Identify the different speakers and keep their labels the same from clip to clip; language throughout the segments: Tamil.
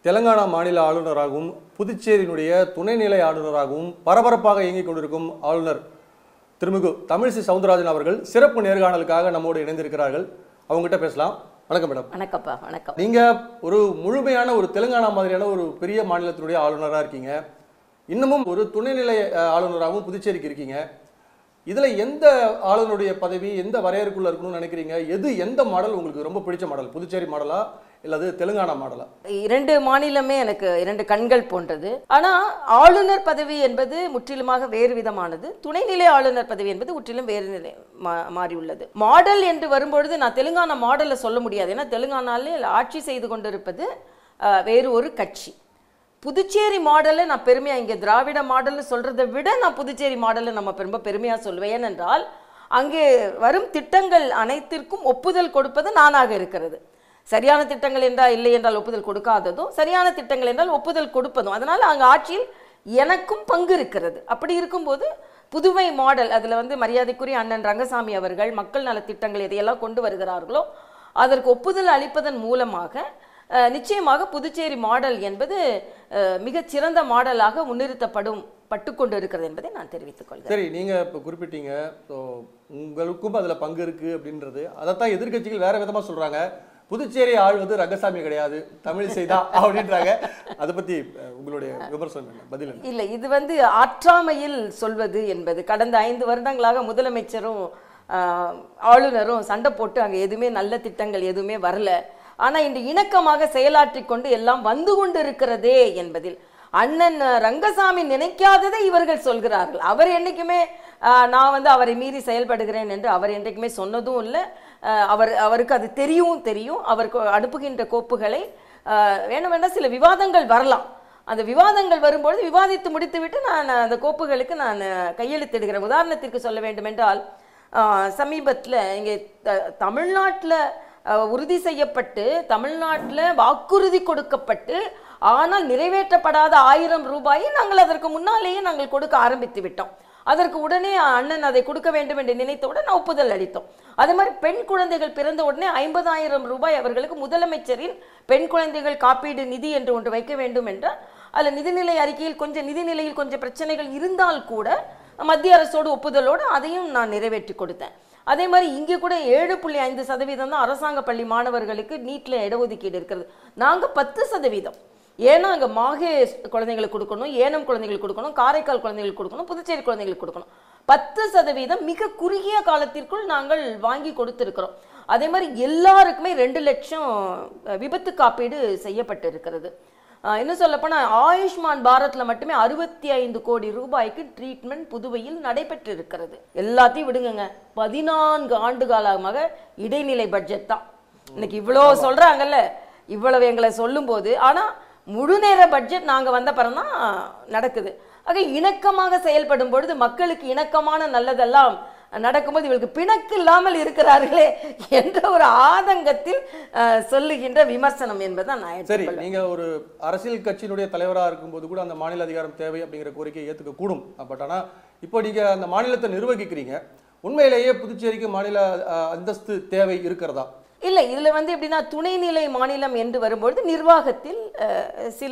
Speaker 1: தெலங்கானா மாநில ஆளுநராகவும் புதுச்சேரியினுடைய துணைநிலை ஆளுநராகவும் பரபரப்பாக இயங்கிக் கொண்டிருக்கும் ஆளுநர் திருமிகு தமிழிசை சவுந்தரராஜன் அவர்கள் சிறப்பு நேர்காணலுக்காக நம்மோடு இணைந்திருக்கிறார்கள் அவங்ககிட்ட பேசலாம் வணக்கம் மேடம்
Speaker 2: வணக்கம்ப்பா வணக்கம்
Speaker 1: நீங்க ஒரு முழுமையான ஒரு தெலுங்கானா மாதிரியான ஒரு பெரிய மாநிலத்தினுடைய ஆளுநராக இருக்கீங்க இன்னமும் ஒரு துணைநிலை அஹ், ஆளுநராகவும் புதுச்சேரிக்கு இருக்கீங்க இதுல எந்த ஆளுநருடைய பதவி எந்த வரையறுக்குள்ள இருக்கணும்னு நினைக்கிறீங்க எது எந்த மாடல் உங்களுக்கு ரொம்ப பிடிச்ச மாடல் புதுச்சேரி மாடலா இல்லது தெலுங்கானா மாடலா
Speaker 2: இரண்டு மாநிலமே எனக்கு இரண்டு கண்கள் போன்றது ஆனா ஆளுநர் பதவி என்பது முற்றிலுமாக வேறு விதமானது துணைநிலை ஆளுநர் பதவி என்பது முற்றிலும் வேறு நிலை மா- மாறியுள்ளது மாடல் என்று வரும்பொழுது நான் தெலுங்கானா மாடலை சொல்ல முடியாது ஏன்னா தெலுங்கானாலே ஆட்சி செய்து கொண்டிருப்பது அஹ், வேறு ஒரு கட்சி புதுச்சேரி மாடலை நான் பெருமையாக இங்கே திராவிட மாடல்னு சொல்கிறத விட நான் புதுச்சேரி மாடலை நம்ம ரொம்ப பெருமையாக சொல்லுவேன் ஏனென்றால் அங்கே வரும் திட்டங்கள் அனைத்திற்கும் ஒப்புதல் கொடுப்பது நானாக இருக்கிறது சரியான திட்டங்கள் என்றால் இல்லை என்றால் ஒப்புதல் கொடுக்காததும் சரியான திட்டங்கள் என்றால் ஒப்புதல் கொடுப்பதும் அதனால் அங்கே ஆட்சியில் எனக்கும் பங்கு இருக்கிறது அப்படி இருக்கும்போது புதுவை மாடல் அதில் வந்து மரியாதைக்குரிய அண்ணன் ரங்கசாமி அவர்கள் மக்கள் நலத்திட்டங்கள் எதையெல்லாம் கொண்டு வருகிறார்களோ அதற்கு ஒப்புதல் அளிப்பதன் மூலமாக அஹ், நிச்சயமாக புதுச்சேரி மாடல் என்பது அஹ், மிகச் சிறந்த மாடலாக முன்னிறுத்தப்படும் பட்டுக்கொண்டு இருக்கிறது என்பதை நான் தெரிவித்துக் கொள்கிறேன்
Speaker 1: சரி நீங்க இப்போ குறிப்பிட்டீங்க ஸோ உங்களுக்கும் அதுல பங்கு இருக்கு அப்படின்றது அதைத்தான் எதிர்க்கட்சிகள் வேற விதமா சொல்றாங்க புதுச்சேரி ஆழ்வது ரங்கசாமி கிடையாது தமிழிசை தான் அப்படின்றாங்க அதை பத்தி அஹ், உங்களுடைய விமர்சனம் என்ன பதில் என்ன
Speaker 2: இல்லை இது வந்து ஆற்றாமையில் சொல்வது என்பது கடந்த ஐந்து வருடங்களாக முதலமைச்சரும் ஆஹ், ஆளுநரும் சண்டை போட்டு அங்கே எதுவுமே நல்ல திட்டங்கள் எதுவுமே வரல ஆனால் இன்று இணக்கமாக செயலாற்றி கொண்டு எல்லாம் வந்து கொண்டு இருக்கிறதே என்பதில் அண்ணன் ரங்கசாமி நினைக்காததை இவர்கள் சொல்கிறார்கள் அவர் என்னைக்குமே ஆஹ், நான் வந்து அவரை மீறி செயல்படுகிறேன் என்று அவர் என்றைக்குமே சொன்னதும் இல்லை ஆஹ், அவர் அவருக்கு அது தெரியவும் தெரியும் அவருக்கு அனுப்புகின்ற கோப்புகளை ஆஹ், வேணும் வேண்டாம் சில விவாதங்கள் வரலாம் அந்த விவாதங்கள் வரும்பொழுது விவாதித்து முடித்துவிட்டு நான் அந்த கோப்புகளுக்கு நான் கையெழுத்திடுகிறேன் உதாரணத்திற்கு சொல்ல வேண்டுமென்றால் சமீபத்தில் இங்கே த தமிழ்நாட்டில் உறுதி செய்யப்பட்டு தமிழ்நாட்டில் வாக்குறுதி கொடுக்கப்பட்டு ஆனால் நிறைவேற்றப்படாத ஆயிரம் ரூபாயை நாங்கள் அதற்கு முன்னாலேயே நாங்கள் கொடுக்க ஆரம்பித்து விட்டோம் அதற்கு உடனே அண்ணன் அதை கொடுக்க வேண்டும் என்று நினைத்தவுடன் ஒப்புதல் அளித்தோம் அதே மாதிரி பெண் குழந்தைகள் பிறந்த உடனே ஐம்பதாயிரம் ரூபாய் அவர்களுக்கு முதலமைச்சரின் பெண் குழந்தைகள் காப்பீடு நிதி என்று ஒன்று வைக்க வேண்டும் என்றால் அதில் நிதிநிலை அறிக்கையில் கொஞ்சம் நிதிநிலையில் கொஞ்சம் பிரச்சனைகள் இருந்தால் கூட மத்திய அரசோடு ஒப்புதலோடு அதையும் நான் நிறைவேற்றி கொடுத்தேன் அதே மாதிரி இங்கே கூட ஏழு புள்ளி ஐந்து சதவீதம் தான் அரசாங்க பள்ளி மாணவர்களுக்கு நீட்டில் இடஒதுக்கீடு இருக்கிறது நாங்கள் பத்து சதவீதம் ஏன்னா அங்கே மாகே குழந்தைங்களுக்கு கொடுக்கணும் ஏனம் குழந்தைங்களுக்கு கொடுக்கணும் காரைக்கால் குழந்தைங்களுக்கு கொடுக்கணும் புதுச்சேரி குழந்தைங்களுக்கு கொடுக்கணும் பத்து சதவீதம் மிக குறுகிய காலத்திற்குள் நாங்கள் வாங்கி கொடுத்துருக்கிறோம் அதே மாதிரி எல்லாருக்குமே ரெண்டு லட்சம் அஹ், விபத்து காப்பீடு செய்யப்பட்டு இருக்கிறது அஹ், இன்னும் சொல்லப்போனால் ஆயுஷ்மான் பாரத்தில் மட்டுமே அறுபத்தி ஐந்து கோடி ரூபாய்க்கு ட்ரீட்மெண்ட் புதுவையில் நடைபெற்று இருக்கிறது எல்லாத்தையும் விடுங்கங்க பதினான்கு ஆண்டு காலமாக இடைநிலை பட்ஜெட் தான் இன்னைக்கு இவ்வளோ சொல்றாங்கல்ல இவ்வளவு எங்களை சொல்லும்போது ஆனா முழு நேர பட்ஜெட் நாங்க வந்த பிறந்தான் நடக்குது ஆக இணக்கமாக செயல்படும் பொழுது மக்களுக்கு இணக்கமான நல்லதெல்லாம் நடக்கும்போது இவளுக்கு பிணக்கு இல்லாமல் இருக்கிறார்களே என்ற ஒரு ஆதங்கத்தில் அஹ், சொல்லுகின்ற விமர்சனம் என்பதுதான் நான்
Speaker 1: சரி
Speaker 2: எடுத்துக்கொள்வேன்.
Speaker 1: நீங்க ஒரு அரசியல் கட்சியினுடைய தலைவரா இருக்கும்போது கூட அந்த மாநில அதிகாரம் தேவை அப்படிங்கிற கோரிக்கையை ஏத்துக்க கூடும் பட் ஆனா இப்போ நீங்க அந்த மாநிலத்தை நிர்வகிக்கிறீங்க உண்மையிலேயே புதுச்சேரிக்கு மாநில அஹ், அந்தஸ்து தேவை இருக்கிறதா
Speaker 2: இல்லை இதில் வந்து எப்படின்னா துணைநிலை மாநிலம் என்று வரும்பொழுது நிர்வாகத்தில் அஹ், சில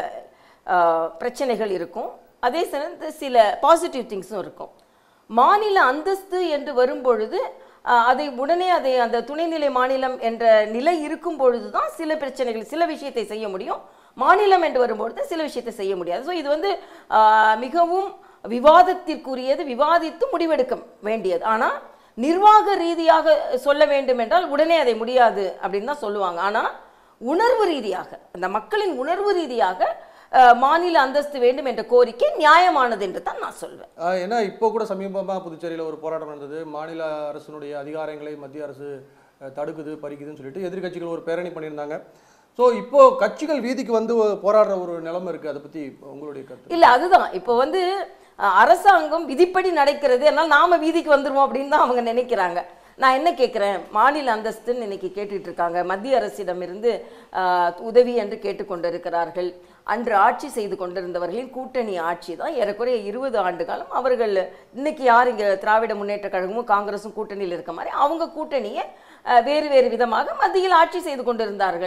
Speaker 2: அஹ், பிரச்சனைகள் இருக்கும் அதே சேர்ந்து சில பாசிட்டிவ் திங்ஸும் இருக்கும் மாநில அந்தஸ்து என்று வரும்பொழுது அஹ், அதை உடனே அதை அந்த துணைநிலை மாநிலம் என்ற நிலை இருக்கும் பொழுது தான் சில பிரச்சனைகள் சில விஷயத்தை செய்ய முடியும் மாநிலம் என்று வரும்பொழுது சில விஷயத்தை செய்ய முடியாது ஸோ இது வந்து அஹ், மிகவும் விவாதத்திற்குரியது விவாதித்து முடிவெடுக்க வேண்டியது ஆனால் நிர்வாக ரீதியாக சொல்ல வேண்டும் என்றால் உடனே அதை முடியாது அப்படின்னு தான் சொல்லுவாங்க ஆனால் உணர்வு ரீதியாக அந்த மக்களின் உணர்வு ரீதியாக அஹ், மாநில அந்தஸ்து வேண்டும் என்ற கோரிக்கை நியாயமானது என்று தான் நான் சொல்வேன்
Speaker 1: ஆஹ் ஏன்னா இப்போ கூட சமீபமாக புதுச்சேரியில் ஒரு போராட்டம் நடந்தது மாநில அரசினுடைய அதிகாரங்களை மத்திய அரசு அஹ், தடுக்குது பறிக்குதுன்னு சொல்லிட்டு எதிர்க்கட்சிகள் ஒரு பேரணி பண்ணியிருந்தாங்க ஸோ இப்போ கட்சிகள் வீதிக்கு வந்து போராடுற ஒரு நிலைமை இருக்கு அதை பத்தி உங்களுடைய கருத்து
Speaker 2: இல்லை அதுதான் இப்போ வந்து அஹ், அரசாங்கம் விதிப்படி நடக்கிறது அதனால் நாம வீதிக்கு வந்துருவோம் அப்படின்னு தான் அவங்க நினைக்கிறாங்க நான் என்ன கேட்குறேன் மாநில அந்தஸ்துன்னு இன்னைக்கு கேட்டுட்டு இருக்காங்க மத்திய அரசிடமிருந்து அஹ், உதவி என்று கேட்டுக்கொண்டிருக்கிறார்கள் அன்று ஆட்சி செய்து கொண்டிருந்தவர்களின் கூட்டணி ஆட்சி தான் ஏறக்குறைய இருபது ஆண்டு காலம் அவர்கள் இன்னைக்கு யார் இங்கே திராவிட முன்னேற்ற கழகமும் காங்கிரஸும் கூட்டணியில் இருக்க மாதிரி அவங்க கூட்டணியை அஹ், வேறு வேறு விதமாக மத்தியில் ஆட்சி செய்து கொண்டிருந்தார்கள்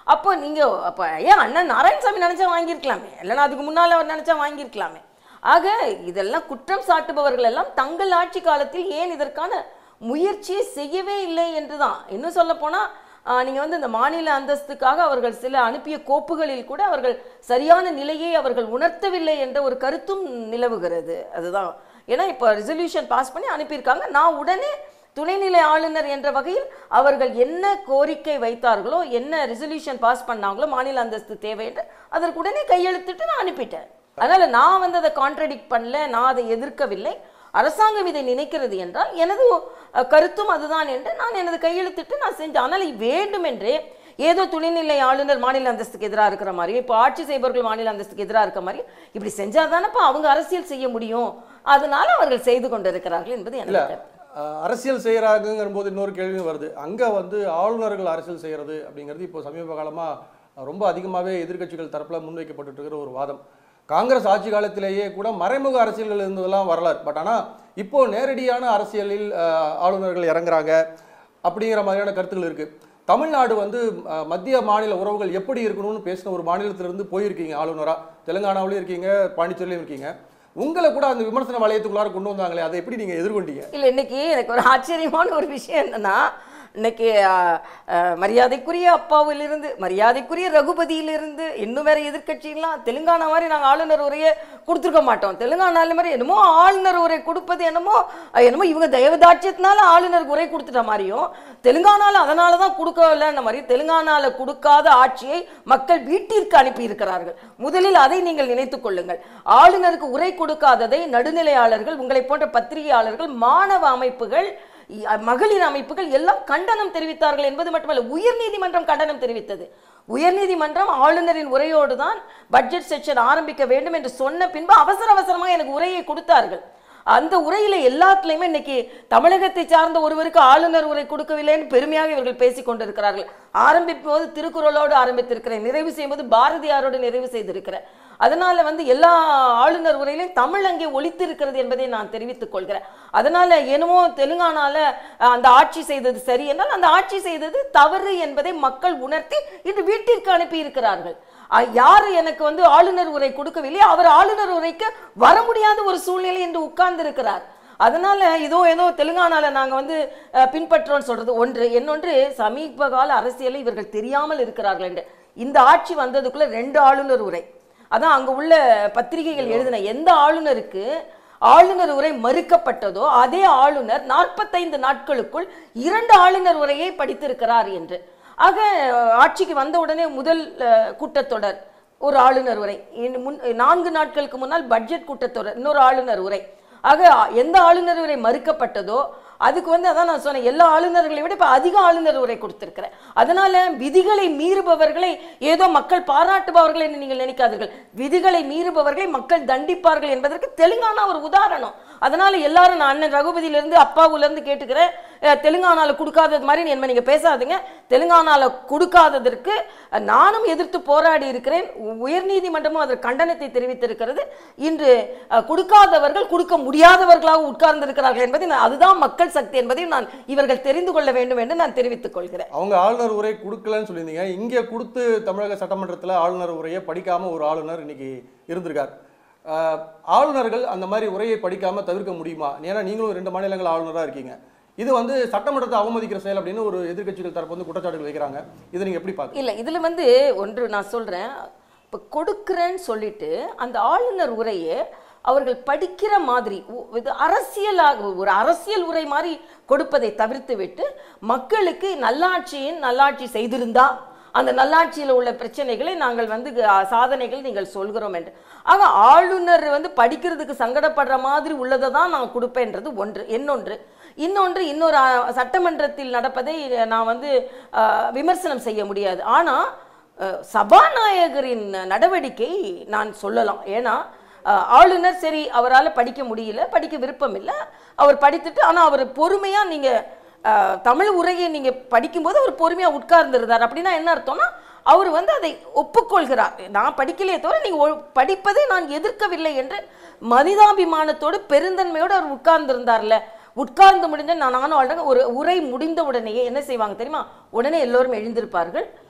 Speaker 2: அப்போ நீங்க அப்போ ஏன் அண்ணன் நாராயணசாமி நினைச்சா வாங்கியிருக்கலாமே இல்லைன்னா அதுக்கு முன்னால அவர் நினைச்சா வாங்கியிருக்கலாமே ஆக இதெல்லாம் குற்றம் சாட்டுபவர்கள் எல்லாம் தங்கள் ஆட்சி காலத்தில் ஏன் இதற்கான முயற்சியை செய்யவே இல்லை என்றுதான் இன்னும் சொல்ல போனா ஆஹ், நீங்க வந்து இந்த மாநில அந்தஸ்துக்காக அவர்கள் சில அனுப்பிய கோப்புகளில் கூட அவர்கள் சரியான நிலையை அவர்கள் உணர்த்தவில்லை என்ற ஒரு கருத்தும் நிலவுகிறது அதுதான் ஏன்னா இப்போ ரெசல்யூஷன் பாஸ் பண்ணி அனுப்பியிருக்காங்க நான் உடனே துணைநிலை ஆளுநர் என்ற வகையில் அவர்கள் என்ன கோரிக்கை வைத்தார்களோ என்ன ரெசல்யூஷன் பாஸ் பண்ணாங்களோ மாநில அந்தஸ்து தேவை என்று அதற்கு உடனே கையெழுத்திட்டு நான் அனுப்பிட்டேன் அதனால நான் வந்து அதை கான்ட்ரடிக்ட் பண்ணல நான் அதை எதிர்க்கவில்லை அரசாங்கம் இதை நினைக்கிறது என்றால் எனது அஹ், கருத்தும் அதுதான் என்று நான் எனது கையெழுத்திட்டு நான் செஞ்சேன் ஆனால் வேண்டுமென்றே ஏதோ துணைநிலை ஆளுநர் மாநில அந்தஸ்துக்கு எதிராக இருக்கிற மாதிரியும் இப்போ ஆட்சி செய்பவர்கள் மாநில அந்தஸ்துக்கு எதிராக இருக்க மாதிரியும் இப்படி செஞ்சாதானப்பா அவங்க அரசியல் செய்ய முடியும் அதனால அவர்கள் செய்து கொண்டிருக்கிறார்கள் என்பது
Speaker 1: இல்ல
Speaker 2: எனக்கு கருத்து.
Speaker 1: அஹ், அரசியல் செய்யறாங்கிற போது இன்னொரு கேள்வி வருது அங்க வந்து ஆளுநர்கள் அரசியல் செய்யறது அப்படிங்கிறது இப்போ சமீப காலமா ரொம்ப அதிகமாகவே எதிர்க்கட்சிகள் தரப்புல முன்வைக்கப்பட்டு இருக்கிற ஒரு வாதம் காங்கிரஸ் ஆட்சி காலத்திலேயே கூட மறைமுக அரசியல்கள் இருந்ததெல்லாம் வரலாறு பட் ஆனா இப்போ நேரடியான அரசியலில் அஹ், ஆளுநர்கள் இறங்குறாங்க அப்படிங்கிற மாதிரியான கருத்துக்கள் இருக்கு தமிழ்நாடு வந்து அஹ், மத்திய மாநில உறவுகள் எப்படி இருக்கணும்னு பேசின ஒரு மாநிலத்திலிருந்து போயிருக்கீங்க ஆளுநரா தெலுங்கானாவிலையும் இருக்கீங்க பாண்டிச்சேரியிலையும் இருக்கீங்க உங்களை கூட அந்த விமர்சன வளையத்துக்குள்ளார கொண்டு வந்தாங்களே அதை எப்படி நீங்க எதிர்கொண்டீங்க
Speaker 2: இல்ல இன்னைக்கு எனக்கு ஒரு ஆச்சரியமான ஒரு விஷயம் என்னன்னா இன்னைக்கு அஹ், அஹ், மரியாதைக்குரிய அப்பாவிலிருந்து மரியாதைக்குரிய ரகுபதியிலிருந்து இன்னும் வேற எதிர்க்கட்சியெல்லாம் தெலுங்கானா மாதிரி நாங்கள் ஆளுநர் உரையை கொடுத்துருக்க மாட்டோம் தெலுங்கானால மாதிரி என்னமோ ஆளுநர் உரை கொடுப்பது என்னமோ அஹ், என்னமோ இவங்க தயவதாட்சியத்தினால ஆளுநர் உரை கொடுத்துட்ட மாதிரியும் தெலுங்கானால அதனால தான் கொடுக்கலன்ன மாதிரி தெலுங்கானால கொடுக்காத ஆட்சியை மக்கள் வீட்டிற்கு அனுப்பி இருக்கிறார்கள் முதலில் அதை நீங்கள் நினைத்துக் கொள்ளுங்கள் ஆளுநருக்கு உரை கொடுக்காததை நடுநிலையாளர்கள் உங்களை போன்ற பத்திரிகையாளர்கள் மாணவ அமைப்புகள் இ- மகளிர் அமைப்புகள் எல்லாம் கண்டனம் தெரிவித்தார்கள் என்பது மட்டுமல்ல உயர்நீதிமன்றம் கண்டனம் தெரிவித்தது உயர்நீதிமன்றம் ஆளுநரின் உரையோடு தான் பட்ஜெட் செக்ஷன் ஆரம்பிக்க வேண்டும் என்று சொன்ன பின்பு அவசர அவசரமாக எனக்கு உரையை கொடுத்தார்கள் அந்த உரையில எல்லாத்துலயுமே இன்னைக்கு தமிழகத்தை சார்ந்த ஒருவருக்கு ஆளுநர் உரை கொடுக்கவில்லைன்னு பெருமையாக இவர்கள் பேசிக் கொண்டிருக்கிறார்கள் ஆரம்பிக்கும் போது திருக்குறளோடு ஆரம்பித்திருக்கிறேன் நிறைவு செய்யும்போது பாரதியாரோடு நிறைவு செய்திருக்கிறேன் அதனால வந்து எல்லா ஆளுநர் உரையிலையும் தமிழ் அங்கே ஒலித்து இருக்கிறது என்பதை நான் தெரிவித்துக் கொள்கிறேன் அதனால என்னமோ தெலுங்கானால அஹ், அந்த ஆட்சி செய்தது சரி என்றால் அந்த ஆட்சி செய்தது தவறு என்பதை மக்கள் உணர்த்தி இன்று வீட்டிற்கு அனுப்பி இருக்கிறார்கள் அஹ், யாரு எனக்கு வந்து ஆளுநர் உரை கொடுக்கவில்லை அவர் ஆளுநர் உரைக்கு வர முடியாத ஒரு சூழ்நிலை என்று உட்கார்ந்து இருக்கிறார் அதனால இதோ ஏதோ தெலுங்கானால நாங்க வந்து அஹ், பின்பற்றோம்னு சொல்றது ஒன்று இன்னொன்று சமீப கால அரசியலை இவர்கள் தெரியாமல் இருக்கிறார்கள் என்று இந்த ஆட்சி வந்ததுக்குள்ள ரெண்டு ஆளுநர் உரை அதான் அங்க உள்ள பத்திரிகைகள் எழுதின எந்த ஆளுநருக்கு ஆளுநர் உரை மறுக்கப்பட்டதோ அதே ஆளுநர் நாற்பத்தைந்து நாட்களுக்குள் இரண்டு ஆளுநர் உரையை படித்திருக்கிறார் என்று ஆக ஆட்சிக்கு வந்த உடனே முதல் அஹ், கூட்டத்தொடர் ஒரு ஆளுநர் உரை இன் முன் நான்கு நாட்களுக்கு முன்னால் பட்ஜெட் கூட்டத்தொடர் இன்னொரு ஆளுநர் உரை ஆக எந்த ஆளுநர் உரை மறுக்கப்பட்டதோ அதுக்கு வந்து அதான் நான் சொன்னேன் எல்லா ஆளுநர்களை விட இப்போ அதிக ஆளுநர் உரை கொடுத்திருக்கிறேன் அதனால விதிகளை மீறுபவர்களை ஏதோ மக்கள் பாராட்டுபவர்கள் என்று நீங்கள் நினைக்காதீர்கள் விதிகளை மீறுபவர்களை மக்கள் தண்டிப்பார்கள் என்பதற்கு தெலுங்கானா ஒரு உதாரணம் அதனால எல்லாரும் நான் அண்ணன் ரகுபதியிலிருந்து அப்பாவுலேருந்து கேட்டுக்கிறேன் அஹ், தெலுங்கானால கொடுக்காதது மாதிரி என்ன நீங்க பேசாதீங்க தெலுங்கானால கொடுக்காததற்கு அஹ், நானும் எதிர்த்து போராடி இருக்கிறேன் உ- உயர்நீதிமன்றமும் அதற்கு கண்டனத்தை தெரிவித்திருக்கிறது இன்று அஹ், கொடுக்காதவர்கள் கொடுக்க முடியாதவர்களாக உட்கார்ந்திருக்கிறார்கள் என்பதை நான் அதுதான் மக்கள் சக்தி என்பதையும் நான் இவர்கள் தெரிந்து கொள்ள வேண்டும் என்று நான் தெரிவித்துக் கொள்கிறேன்
Speaker 1: அவங்க ஆளுநர் உரை கொடுக்கலன்னு சொல்லியிருந்தீங்க இங்கே கொடுத்து தமிழக சட்டமன்றத்தில் ஆளுநர் உரையை படிக்காம ஒரு ஆளுநர் இன்னைக்கு இருந்திருக்கார் ஆஹ், ஆளுநர்கள் அந்த மாதிரி உரையை படிக்காம தவிர்க்க முடியுமா ஏன்னா நீங்களும் ரெண்டு மாநிலங்கள் ஆளுநராக இருக்கீங்க இது வந்து சட்டமன்றத்தை அவமதிக்கிற செயல் அப்படின்னு ஒரு எதிர்க்கட்சிகள் தரப்பு வந்து குற்றச்சாட்டுகள் வைக்கிறாங்க இதை நீங்க எப்படி பார்க்க
Speaker 2: இல்ல இதுல வந்து ஒன்று நான் சொல்றேன் இப்போ கொடுக்குறேன்னு சொல்லிட்டு அந்த ஆளுநர் உரையை அவர்கள் படிக்கிற மாதிரி உ- இது அரசியலாக ஒரு அரசியல் உரை மாதிரி கொடுப்பதை தவிர்த்து விட்டு மக்களுக்கு நல்லாட்சியின் நல்லாட்சி செய்திருந்தா அந்த நல்லாட்சியில் உள்ள பிரச்சனைகளை நாங்கள் வந்து அஹ், சாதனைகள் நீங்கள் சொல்கிறோம் என்று ஆக ஆளுநர் வந்து படிக்கிறதுக்கு சங்கடப்படுற மாதிரி உள்ளதை தான் நான் கொடுப்பேன்றது ஒன்று இன்னொன்று இன்னொன்று இன்னொரு அஹ், சட்டமன்றத்தில் நடப்பதை நான் வந்து அஹ், விமர்சனம் செய்ய முடியாது ஆனால் அஹ், சபாநாயகரின் நடவடிக்கை நான் சொல்லலாம் ஏன்னா அஹ், ஆளுநர் சரி அவரால் படிக்க முடியல படிக்க விருப்பம் இல்லை அவர் படித்துட்டு ஆனால் அவர் பொறுமையாக நீங்கள் தமிழ் உரையை நீங்கள் படிக்கும்போது அவர் பொறுமையாக உட்கார்ந்துருந்தார் அப்படின்னா என்ன அர்த்தம்னா அவர் வந்து அதை ஒப்புக்கொள்கிறார் நான் படிக்கலையே தவிர நீங்கள் படிப்பதை நான் எதிர்க்கவில்லை என்று மனிதாபிமானத்தோடு பெருந்தன்மையோடு அவர் உட்கார்ந்திருந்தார்ல உட்கார்ந்து முடிஞ்ச நான் நானும் ஆளுங்க ஒரு உரை முடிந்த உடனேயே என்ன செய்வாங்க தெரியுமா உடனே எல்லோரும் எழுந்திருப்பார்கள்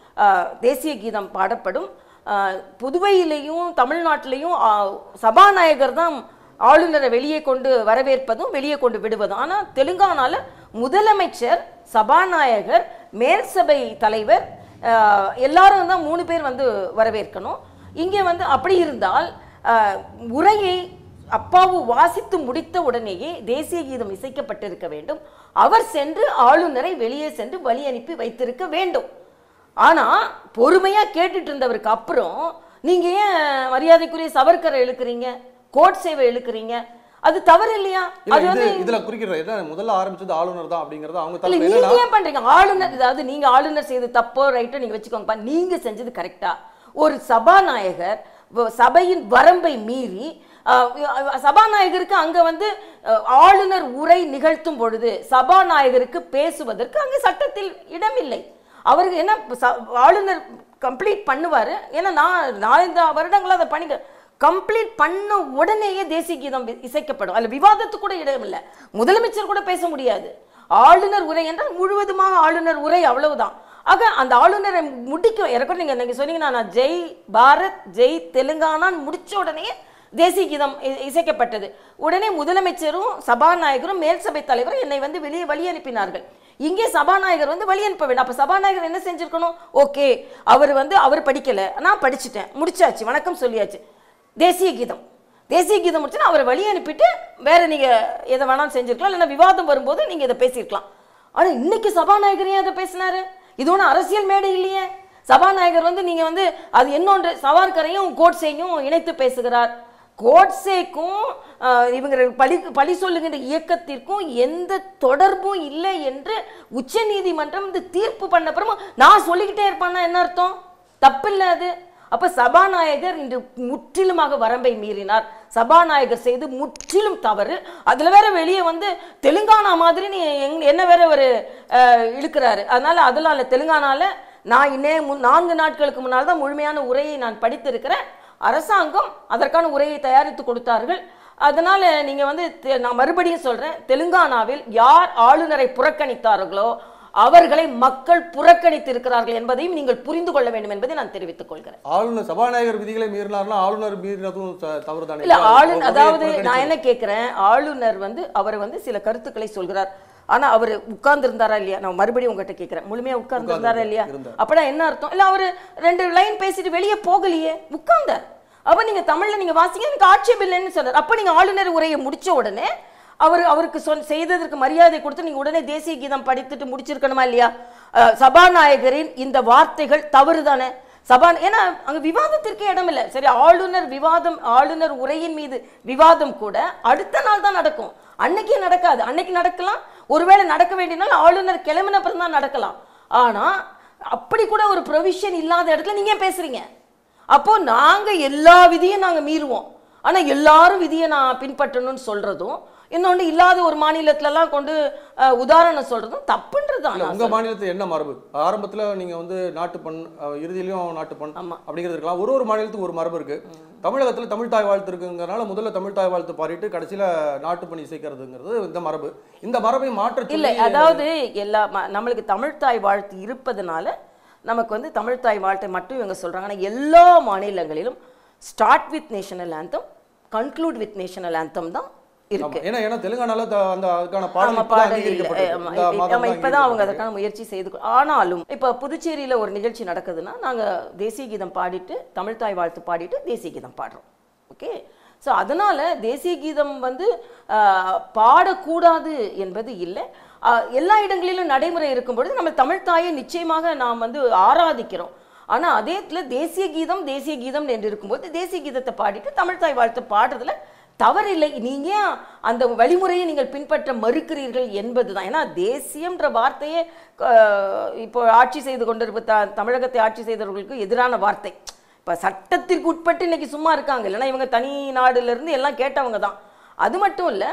Speaker 2: ஆஹ், தேசிய கீதம் பாடப்படும் ஆஹ், புதுவையிலையும் தமிழ்நாட்டிலையும் ஆஹ், சபாநாயகர் தான் ஆளுநரை வெளியே கொண்டு வரவேற்பதும் வெளியே கொண்டு விடுவதும் ஆனால் தெலுங்கானால முதலமைச்சர் சபாநாயகர் மேல் சபை தலைவர் ஆஹ், எல்லாரும் தான் மூணு பேர் வந்து வரவேற்கணும் இங்கே வந்து அப்படி இருந்தால் ஆஹ், உரையை அப்பாவு வாசித்து முடித்த உடனேயே தேசிய கீதம் இசைக்கப்பட்டிருக்க வேண்டும் அவர் சென்று ஆளுநரை வெளியே சென்று வழி அனுப்பி வைத்திருக்க வேண்டும் ஆனா பொறுமையா கேட்டுட்டு இருந்தவருக்கு அப்புறம் நீங்க ஏன் மரியாதைக்குரிய சவர்க்கரை இழுக்கிறீங்க கோட் சேவை இழுக்கிறீங்க அது தவறு இல்லையா
Speaker 1: இல்ல
Speaker 2: அது
Speaker 1: இது
Speaker 2: வந்து
Speaker 1: இதுல குறிக்கிற என்ன முதல்ல ஆரம்பிச்சது ஆளுநர் தான் அப்படிங்கறது அவங்க
Speaker 2: இல்ல
Speaker 1: தரப்பு
Speaker 2: நீங்க
Speaker 1: என்னன்னா
Speaker 2: ஏன் பண்றீங்க ஆளுநர் அதாவது நீங்க ஆளுநர் செய்து தப்போ ரைட்டோ நீங்க வச்சுக்கோங்கப்பா நீங்க செஞ்சது கரெக்டா ஒரு சபாநாயகர் வ- சபையின் வரம்பை மீறி அஹ், அஹ், சபாநாயகருக்கு அங்க வந்து அஹ், ஆளுநர் உரை நிகழ்த்தும் பொழுது சபாநாயகருக்கு பேசுவதற்கு அங்க சட்டத்தில் இடமில்லை அவருக்கு என்ன ச- ஆளுநர் கம்ப்ளீட் பண்ணுவாரு ஏன்னா நான் நாலஞ்சு வருடங்களா அதை பண்ணிக்க கம்ப்ளீட் பண்ண உடனேயே தேசிய கீதம் வி- இசைக்கப்படும் அதுல விவாதத்துக்கு கூட இடம் இல்லை முதலமைச்சர் கூட பேச முடியாது ஆளுநர் உரை என்றால் முழுவதுமாக ஆளுநர் உரை அவ்வளவுதான் ஆக அந்த ஆளுநரை முடிக்கும் இறக்கும் நீங்க நீங்க சொன்னீங்கன்னா நான் ஜெய் பாரத் ஜெய் தெலுங்கானான்னு முடிச்ச உடனே தேசிய கீதம் இ- இசைக்கப்பட்டது உடனே முதலமைச்சரும் சபாநாயகரும் மேல் சபை தலைவரும் என்னை வந்து வெளியே வழி அனுப்பினார்கள் இங்கே சபாநாயகர் வந்து வழி அனுப்ப வேண்டும் அப்ப சபாநாயகர் என்ன செஞ்சிருக்கணும் ஓகே அவர் வந்து அவர் படிக்கல நான் படிச்சுட்டேன் முடிச்சாச்சு வணக்கம் சொல்லியாச்சு தேசிய கீதம் தேசிய கீதம் முடிச்சுன்னா அவரை வழி அனுப்பிட்டு வேற நீங்க எதை வேணாலும் செஞ்சிருக்கலாம் இல்லைன்னா விவாதம் வரும்போது நீங்க இதை பேசியிருக்கலாம் ஆனா இன்னைக்கு சபாநாயகர் ஏன் அதை பேசினாரு இது ஒன்றும் அரசியல் மேடை இல்லையே சபாநாயகர் வந்து நீங்க வந்து அது இன்னொன்று சவார்கரையும் கோட்சேயும் இணைத்து பேசுகிறார் கோட்சேக்கும் ஆஹ், இவங்க பழி பழி சொல்லுகின்ற இயக்கத்திற்கும் எந்த தொடர்பும் இல்லை என்று உச்சநீதிமன்றம் இந்த தீர்ப்பு பண்ண அப்புறமும் நான் சொல்லிக்கிட்டே இருப்பான்னா என்ன அர்த்தம் தப்பில்லை அது அப்ப சபாநாயகர் இன்று முற்றிலுமாக வரம்பை மீறினார் சபாநாயகர் செய்து முற்றிலும் தவறு அதுல வேற வெளியே வந்து தெலுங்கானா மாதிரி நீ எங்க- என்ன வேற ஒரு அஹ், இழுக்கிறாரு அதனால அதெல்லாம் இல்லை தெலுங்கானால நான் இன்னே முன் நான்கு நாட்களுக்கு முன்னால் தான் முழுமையான உரையை நான் படித்திருக்கிறேன் அரசாங்கம் அதற்கான உரையை தயாரித்து கொடுத்தார்கள் அதனால நீங்க வந்து தெ- நான் மறுபடியும் சொல்றேன் தெலுங்கானாவில் யார் ஆளுநரை புறக்கணித்தார்களோ அவர்களை மக்கள் புறக்கணித்திருக்கிறார்கள் என்பதையும் நீங்கள் புரிந்து கொள்ள வேண்டும் என்பதை நான் தெரிவித்துக் கொள்கிறேன்
Speaker 1: ஆளுநர் சபாநாயகர் விதிகளை மீறினார்னா ஆளுநர் மீறினதும் த- தவறுதானே
Speaker 2: இல்ல
Speaker 1: அவர்
Speaker 2: ஆளுநர்
Speaker 1: உரையை
Speaker 2: அதாவது
Speaker 1: புறக்கணிச்சு-
Speaker 2: நான் என்ன கேட்கிறேன் ஆளுநர் வந்து அவர் வந்து சில கருத்துக்களை சொல்கிறார் ஆனா அவர் உட்கார்ந்து இருந்தாரா இல்லையா நான் மறுபடியும் உங்ககிட்ட கேட்கிறேன் முழுமையா உட்கார்ந்து இருந்தாரா இல்லையா
Speaker 1: இருந்தார்.
Speaker 2: அப்படா என்ன அர்த்தம் இல்ல அவரு ரெண்டு லைன் பேசிட்டு வெளியே போகலையே உட்கார்ந்தார் அப்ப நீங்க தமிழ்ல நீங்க வாசிங்க எனக்கு ஆட்சேபம் இல்லைன்னு சொல்றாரு அப்ப நீங்க ஆளுநர் உரையை முடிச்ச உடனே அவர் அவருக்கு சொல் செய்ததற்கு மரியாதை கொடுத்து நீங்க உடனே தேசிய கீதம் படித்துட்டு முடிச்சிருக்கணுமா இல்லையா அஹ், சபாநாயகரின் இந்த வார்த்தைகள் தவறு தானே சபா ஏன்னா அங்க விவாதத்திற்கே இடம் இல்லை சரி ஆளுநர் விவாதம் ஆளுநர் உரையின் மீது விவாதம் கூட அடுத்த நாள் தான் நடக்கும் அன்னைக்கே நடக்காது அன்னைக்கு நடக்கலாம் ஒருவேளை நடக்க வேண்டிய நாள் ஆளுநர் கிளம்பின அப்புறம் தான் நடக்கலாம் ஆனா அப்படி கூட ஒரு ப்ரொவிஷன் இல்லாத இடத்துல நீங்க ஏன் பேசுறீங்க அப்போ நாங்க எல்லா விதியும் நாங்க மீறுவோம் ஆனா எல்லாரும் விதியை நான் பின்பற்றணும்னு சொல்றதும் இன்னொன்று இல்லாத ஒரு மாநிலத்துலலாம் கொண்டு அஹ், உதாரணம் சொல்றதும் தப்புன்றதுதான்
Speaker 1: இல்ல
Speaker 2: நான்
Speaker 1: உங்க மாநிலத்துல என்ன மரபு ஆரம்பத்துல நீங்க வந்து நாட்டுப்பண் அஹ், இறுதியிலயும் நாட்டுப்பண்
Speaker 2: ஆமா.
Speaker 1: அப்படிங்கிறது இருக்கலாம் ஒரு ஒரு மாநிலத்துக்கு ஒரு மரபு இருக்கு தமிழகத்துல தமிழ் தாய் வாழ்த்து இருக்குங்கிறனால முதல்ல தமிழ் தாய் வாழ்த்து பாடிட்டு கடைசியில நாட்டுப்பண் இசைக்கிறதுங்கிறது இந்த மரபு இந்த மரபை மாற்ற
Speaker 2: இல்லை
Speaker 1: சொல்லி
Speaker 2: அதாவது எல்லா ம- நம்மளுக்கு தமிழ்த்தாய் வாழ்த்து இருப்பதனால நமக்கு வந்து தமிழ்த்தாய் வாழ்த்தை மட்டும் இவங்க சொல்றாங்க ஆனா எல்லா மாநிலங்களிலும் start with national anthem conclude with national anthem தான் இருக்கு
Speaker 1: ஆமா. ஏன்னா ஏன்னா தெலுங்கானால த- அந்த அதுக்கான
Speaker 2: ஆமா,
Speaker 1: பாடல் இப்பதான்
Speaker 2: பாடல் இல்ல.
Speaker 1: அங்கீகரிக்கப்பட்டது.
Speaker 2: ஆமா,
Speaker 1: இந்த
Speaker 2: இப்ப-
Speaker 1: மாதம்
Speaker 2: ஆமா,
Speaker 1: தான்
Speaker 2: இப்பதான் அவங்க
Speaker 1: அங்கீகரிக்கப்பட்டது.
Speaker 2: அதற்கான முயற்சி செய்து கொ- ஆனாலும் இப்ப புதுச்சேரியில ஒரு நிகழ்ச்சி நடக்குதுன்னா நாங்க தேசிய கீதம் பாடிட்டு தமிழ்த்தாய் வாழ்த்து பாடிட்டு தேசிய கீதம் பாடுறோம் ஓகே ஸோ அதனால தேசிய கீதம் வந்து ஆஹ், பாடக்கூடாது என்பது இல்லை ஆஹ், எல்லா இடங்களிலும் நடைமுறை இருக்கும் பொழுது நம்ம தமிழ்த்தாயை நிச்சயமாக நாம் வந்து ஆராதிக்கிறோம் ஆனா அதே இடத்துல தேசிய கீதம் தேசிய கீதம் என்று இருக்கும்போது தேசிய கீதத்தை பாடிட்டு தமிழ்த்தாய் வாழ்த்து பாடுறதுல தவறில்லை நீங்க ஏன் அந்த வழிமுறையை நீங்கள் பின்பற்ற மறுக்கிறீர்கள் என்பதுதான் ஏன்னா தேசியம்ன்ற வார்த்தையே அஹ், இப்போ ஆட்சி செய்து கொண்டிருப்ப த தமிழகத்தை ஆட்சி செய்தவர்களுக்கு எதிரான வார்த்தை இப்போ சட்டத்திற்கு உட்பட்டு இன்னைக்கு சும்மா இருக்காங்க இல்லைன்னா இவங்க தனி நாடுல இருந்து எல்லாம் கேட்டவங்க தான் அது மட்டும் இல்லை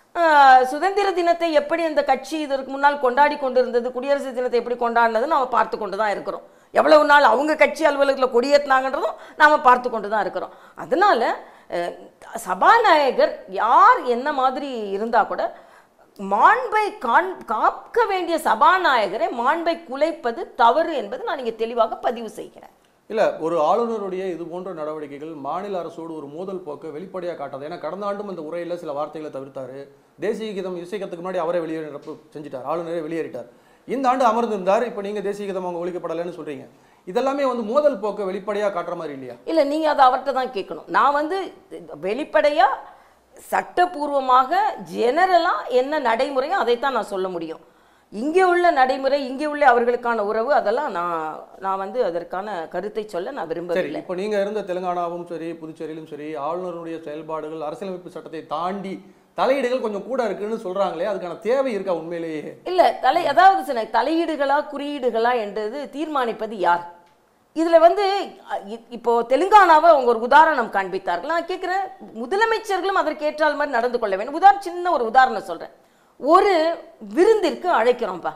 Speaker 2: சுதந்திர தினத்தை எப்படி அந்த கட்சி இதற்கு முன்னால் கொண்டாடி கொண்டிருந்தது குடியரசு தினத்தை எப்படி கொண்டாடினது நாம பார்த்து கொண்டு தான் இருக்கிறோம் எவ்வளவு நாள் அவங்க கட்சி அலுவலகத்தில் கொடியேற்றினாங்கன்றதும் நாம பார்த்து கொண்டு தான் இருக்கிறோம் அதனால அஹ், சபாநாயகர் யார் என்ன மாதிரி இருந்தா கூட மாண்பை காண் காக்க வேண்டிய சபாநாயகரை மாண்பை குலைப்பது தவறு என்பது நான் இங்கே தெளிவாக பதிவு செய்கிறேன்
Speaker 1: இல்ல ஒரு ஆளுநருடைய இது போன்ற நடவடிக்கைகள் மாநில அரசோடு ஒரு மோதல் போக்க வெளிப்படையா காட்டாது ஏன்னா கடந்த ஆண்டும் அந்த உரையில சில வார்த்தைகளை தவிர்த்தாரு தேசிய கீதம் இசைக்கிறதுக்கு முன்னாடி அவரே வெளியேறப்பு செஞ்சுட்டார் ஆளுநரே வெளியேறிட்டார் இந்த ஆண்டு அமர்ந்திருந்தார் இப்போ நீங்க தேசிய கீதம் அவங்க ஒழிக்கப்படலைன்னு சொல்றீங்க இதெல்லாமே வந்து மோதல் போக்க வெளிப்படையா காட்டுற மாதிரி இல்லையா
Speaker 2: இல்லை நீங்கள் அதை அவர்கிட்ட தான் கேட்கணும் நான் வந்து வெளிப்படையாக சட்டபூர்வமாக ஜெனரலாக என்ன நடைமுறையோ அதைத்தான் நான் சொல்ல முடியும் இங்கே உள்ள நடைமுறை இங்கே உள்ள அவர்களுக்கான உறவு அதெல்லாம் நான் நான் வந்து அதற்கான கருத்தை சொல்ல நான்
Speaker 1: சரி
Speaker 2: விரும்பவில்லை
Speaker 1: இப்போ நீங்க இருந்த தெலுங்கானாவும் சரி புதுச்சேரியிலும் சரி ஆளுநருடைய செயல்பாடுகள் அரசியலமைப்பு சட்டத்தை தாண்டி தலையீடுகள் கொஞ்சம் கூட இருக்குன்னு சொல்றாங்களே அதுக்கான தேவை இருக்கா உண்மையிலேயே
Speaker 2: இல்ல தலை அதாவது சில தலையீடுகளா குறியீடுகளா என்றது தீர்மானிப்பது யார் இதுல வந்து அ, இ- இப்போ தெலுங்கானாவை அவங்க ஒரு உதாரணம் காண்பித்தார்கள் நான் கேட்கிறேன் முதலமைச்சர்களும் அதற்கு ஏற்றால் மாதிரி நடந்து கொள்ள வேண்டும் உதாரணம் சின்ன ஒரு உதாரணம் சொல்றேன் ஒரு விருந்திற்கு அழைக்கிறோம்ப்பா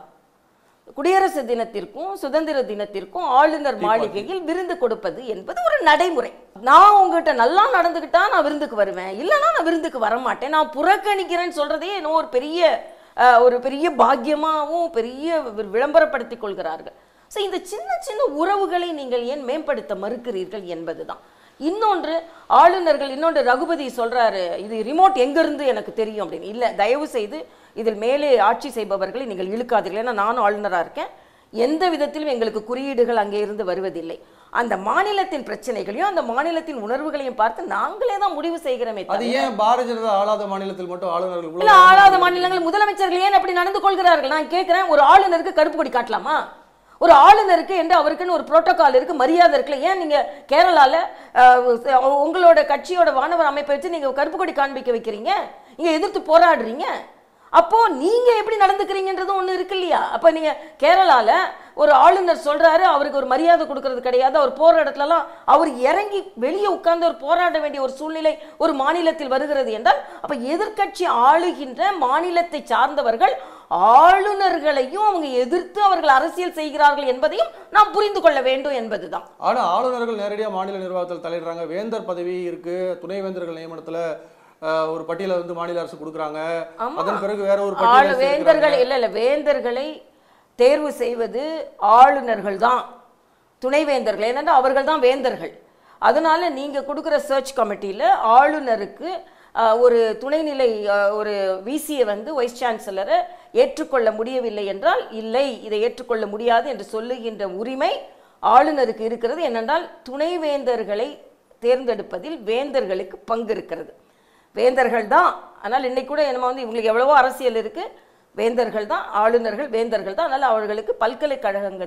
Speaker 2: குடியரசு தினத்திற்கும் சுதந்திர தினத்திற்கும் ஆளுநர் மாளிகையில் விருந்து கொடுப்பது என்பது ஒரு நடைமுறை நான் உங்ககிட்ட நல்லா நடந்துக்கிட்டா நான் விருந்துக்கு வருவேன் இல்லைன்னா நான் விருந்துக்கு வர மாட்டேன் நான் புறக்கணிக்கிறேன்னு சொல்றதே என்னோ ஒரு பெரிய அஹ், ஒரு பெரிய பாக்கியமாகவும் பெரிய வி- விளம்பரப்படுத்திக் கொள்கிறார்கள் ஸோ இந்த சின்ன சின்ன உறவுகளை நீங்கள் ஏன் மேம்படுத்த மறுக்கிறீர்கள் என்பதுதான் இன்னொன்று ஆளுநர்கள் இன்னொன்று ரகுபதி சொல்றாரு இது ரிமோட் எங்கிருந்து எனக்கு தெரியும் அப்படின்னு இல்லை தயவு செய்து இதில் மேலே ஆட்சி செய்பவர்களை நீங்கள் இழுக்காதீர்கள் ஏன்னா நானும் ஆளுநராக இருக்கேன் எந்த விதத்திலும் எங்களுக்கு குறியீடுகள் அங்கே இருந்து வருவதில்லை அந்த மாநிலத்தின் பிரச்சனைகளையும் அந்த மாநிலத்தின் உணர்வுகளையும் பார்த்து நாங்களே தான் முடிவு செய்கிறோமே
Speaker 1: அது
Speaker 2: தவிர
Speaker 1: ஏன் பாரதிய ஜனதா ஆளாத மாநிலத்தில் மட்டும் ஆளுநர்கள்
Speaker 2: இல்ல
Speaker 1: இவ்வளவு
Speaker 2: ஆளாத மாநிலங்கள் முதலமைச்சர்கள் ஏன் அப்படி நடந்து கொள்கிறார்கள் நான் கேட்கிறேன் ஒரு ஆளுநருக்கு கருப்பு கொடி காட்டலாமா ஒரு ஆளுநருக்கு என்று அவருக்குன்னு ஒரு புரோட்டோகால் இருக்கு மரியாதை இருக்குல்ல ஏன் நீங்க கேரளால அஹ், உங்களோட கட்சியோட வானவர் அமைப்பை வச்சு நீங்க கருப்பு கொடி காண்பிக்க வைக்கிறீங்க இங்க எதிர்த்து போராடுறீங்க அப்போ நீங்க எப்படி நடந்துக்கிறீங்கன்றது ஒண்ணு இருக்கு இல்லையா அப்ப நீங்க கேரளால ஒரு ஆளுநர் சொல்றாரு அவருக்கு ஒரு மரியாதை கொடுக்கறது கிடையாது அவர் போற இடத்துலலாம் அவர் இறங்கி வெளியே உட்கார்ந்து ஒரு போராட வேண்டிய ஒரு சூழ்நிலை ஒரு மாநிலத்தில் வருகிறது என்றால் அப்ப எதிர்க்கட்சி ஆளுகின்ற மாநிலத்தை சார்ந்தவர்கள் ஆளுநர்களையும் அவங்க எதிர்த்து அவர்கள் அரசியல் செய்கிறார்கள் என்பதையும் நாம் புரிந்து கொள்ள வேண்டும் என்பதுதான்
Speaker 1: ஆனா ஆளுநர்கள் நேரடியா மாநில நிர்வாகத்தில் தலையிடுறாங்க வேந்தர் பதவி இருக்கு துணைவேந்தர்கள் நியமனத்துல அஹ், ஒரு பட்டியலை வந்து மாநில அரசு கொடுக்குறாங்க
Speaker 2: ஆமா.
Speaker 1: அதன் பிறகு வேற ஒரு
Speaker 2: ஆளு
Speaker 1: பட்டியலை
Speaker 2: வேந்தர்கள்
Speaker 1: சேர்க்கிறாங்க.
Speaker 2: இல்ல இல்ல வேந்தர்களை தேர்வு செய்வது ஆளுநர்கள் தான் துணைவேந்தர்கள் ஏனென்றால் அவர்கள் தான் வேந்தர்கள் அதனால நீங்க கொடுக்குற சர்ச் கமிட்டியில ஆளுநருக்கு அஹ், ஒரு துணைநிலை அஹ், ஒரு விசியை வந்து வைஸ் சான்சலரை ஏற்றுக்கொள்ள முடியவில்லை என்றால் இல்லை இதை ஏற்றுக்கொள்ள முடியாது என்று சொல்லுகின்ற உரிமை ஆளுநருக்கு இருக்கிறது ஏனென்றால் துணைவேந்தர்களை தேர்ந்தெடுப்பதில் வேந்தர்களுக்கு பங்கு இருக்கிறது வேந்தர்கள் தான் ஆனால் இன்னைக்கு கூட நம்ம வந்து இவங்களுக்கு எவ்வளவோ அரசியல் இருக்கு வேந்தர்கள் தான் ஆளுநர்கள் வேந்தர்கள் தான் அதனால் அவர்களுக்கு பல்கலைக்கழகங்க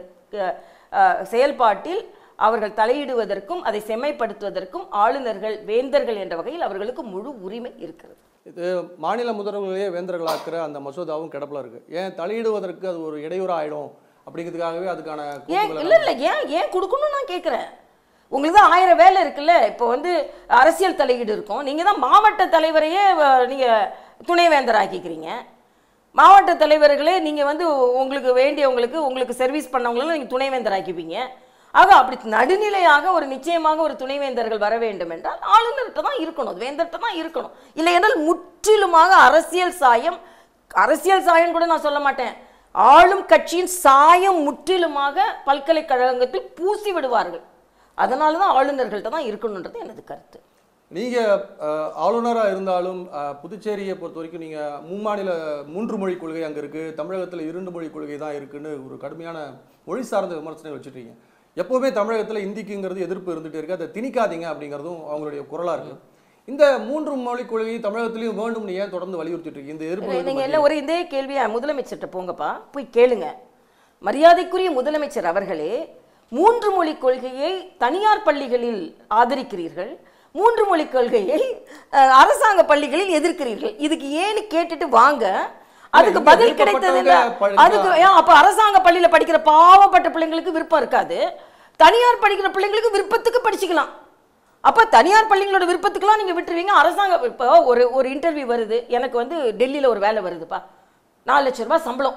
Speaker 2: அஹ், செயல்பாட்டில் அவர்கள் தலையிடுவதற்கும் அதை செம்மைப்படுத்துவதற்கும் ஆளுநர்கள் வேந்தர்கள் என்ற வகையில் அவர்களுக்கு முழு உரிமை இருக்கிறது
Speaker 1: இது மாநில முதல்வர்களையே வேந்தர்களாக்குற அந்த மசோதாவும் கிடப்பில் இருக்கு ஏன் தலையிடுவதற்கு அது ஒரு இடையூறு ஆயிடும் அப்படிங்கிறதுக்காகவே அதுக்கான
Speaker 2: ஏன்
Speaker 1: கோப்புகளை
Speaker 2: இல்லை இல்லை ஏன் ஏன் கொடுக்கணும்னு நான் கேட்குறேன் உங்களுக்கு தான் ஆயிரம் வேலை இருக்குல்ல இப்போ வந்து அரசியல் தலையீடு இருக்கும் நீங்கள் தான் மாவட்ட தலைவரையே வ- நீங்க துணைவேந்தர் ஆக்கிக்கிறீங்க மாவட்ட தலைவர்களே நீங்கள் வந்து உங்களுக்கு வேண்டியவங்களுக்கு உங்களுக்கு சர்வீஸ் பண்ணவங்களும் நீங்கள் துணைவேந்தர் ஆக்கிப்பீங்க ஆக அப்படி நடுநிலையாக ஒரு நிச்சயமாக ஒரு துணைவேந்தர்கள் வர வேண்டும் என்றால் ஆளுநர்கிட்ட தான் இருக்கணும் வேந்தர்கிட்ட தான் இருக்கணும் இல்லை என்றால் முற்றிலுமாக அரசியல் சாயம் அரசியல் சாயம் கூட நான் சொல்ல மாட்டேன் ஆளும் கட்சியின் சாயம் முற்றிலுமாக பல்கலைக்கழகத்தில் பூசி விடுவார்கள் அதனால தான் ஆளுநர்கள்ட்ட தான் இருக்கணுன்றது எனது கருத்து
Speaker 1: நீங்க அஹ், ஆளுநரா இருந்தாலும் அஹ், புதுச்சேரியை பொறுத்த வரைக்கும் நீங்க மும்மாநில மூன்று மொழி கொள்கை அங்க இருக்கு தமிழகத்துல இரண்டு மொழி கொள்கை தான் இருக்குன்னு ஒரு கடுமையான மொழி சார்ந்த விமர்சனம் வச்சுட்டீங்க எப்பவுமே தமிழகத்துல இந்திக்குங்கிறது எதிர்ப்பு இருந்துட்டே இருக்கு அதை திணிக்காதீங்க அப்படிங்கிறதும் அவங்களுடைய குரலா இருக்கு இந்த மூன்று மொழி கொள்கை தமிழகத்திலையும் வேண்டும்னு ஏன் தொடர்ந்து வலியுறுத்திட்டு இருக்கீங்க இந்த எதிர்ப்பு
Speaker 2: நீங்க
Speaker 1: வந்து
Speaker 2: எல்லாம் ஒரு இதே கேள்வியா முதலமைச்சர்கிட்ட போங்கப்பா போய் கேளுங்க மரியாதைக்குரிய முதலமைச்சர் அவர்களே மூன்று மொழி கொள்கையை தனியார் பள்ளிகளில் ஆதரிக்கிறீர்கள் மூன்று மொழி கொள்கையை அஹ், அரசாங்க பள்ளிகளில் எதிர்க்கிறீர்கள் இதுக்கு ஏன்னு கேட்டுட்டு வாங்க அதுக்கு
Speaker 1: இங்க
Speaker 2: பதில் கிடைத்தது என்ன?
Speaker 1: விருப்பப்பட்டவங்க படிக்கலாம்.
Speaker 2: அதுக்கு ஏன் அப்ப அரசாங்க பள்ளியில படிக்கிற பாவப்பட்ட பிள்ளைங்களுக்கு விருப்பம் இருக்காது தனியார் படிக்கிற பிள்ளைங்களுக்கு விருப்பத்துக்கு படிச்சுக்கலாம் அப்ப தனியார் பள்ளிகளோட விருப்பத்துக்கெல்லாம் நீங்க விட்டுருவீங்க அரசாங்க இப்போ ஒரு ஒரு இன்டர்வியூ வருது எனக்கு வந்து டெல்லியில ஒரு வேலை வருதுப்பா நாலு லட்ச ரூபாய் சம்பளம்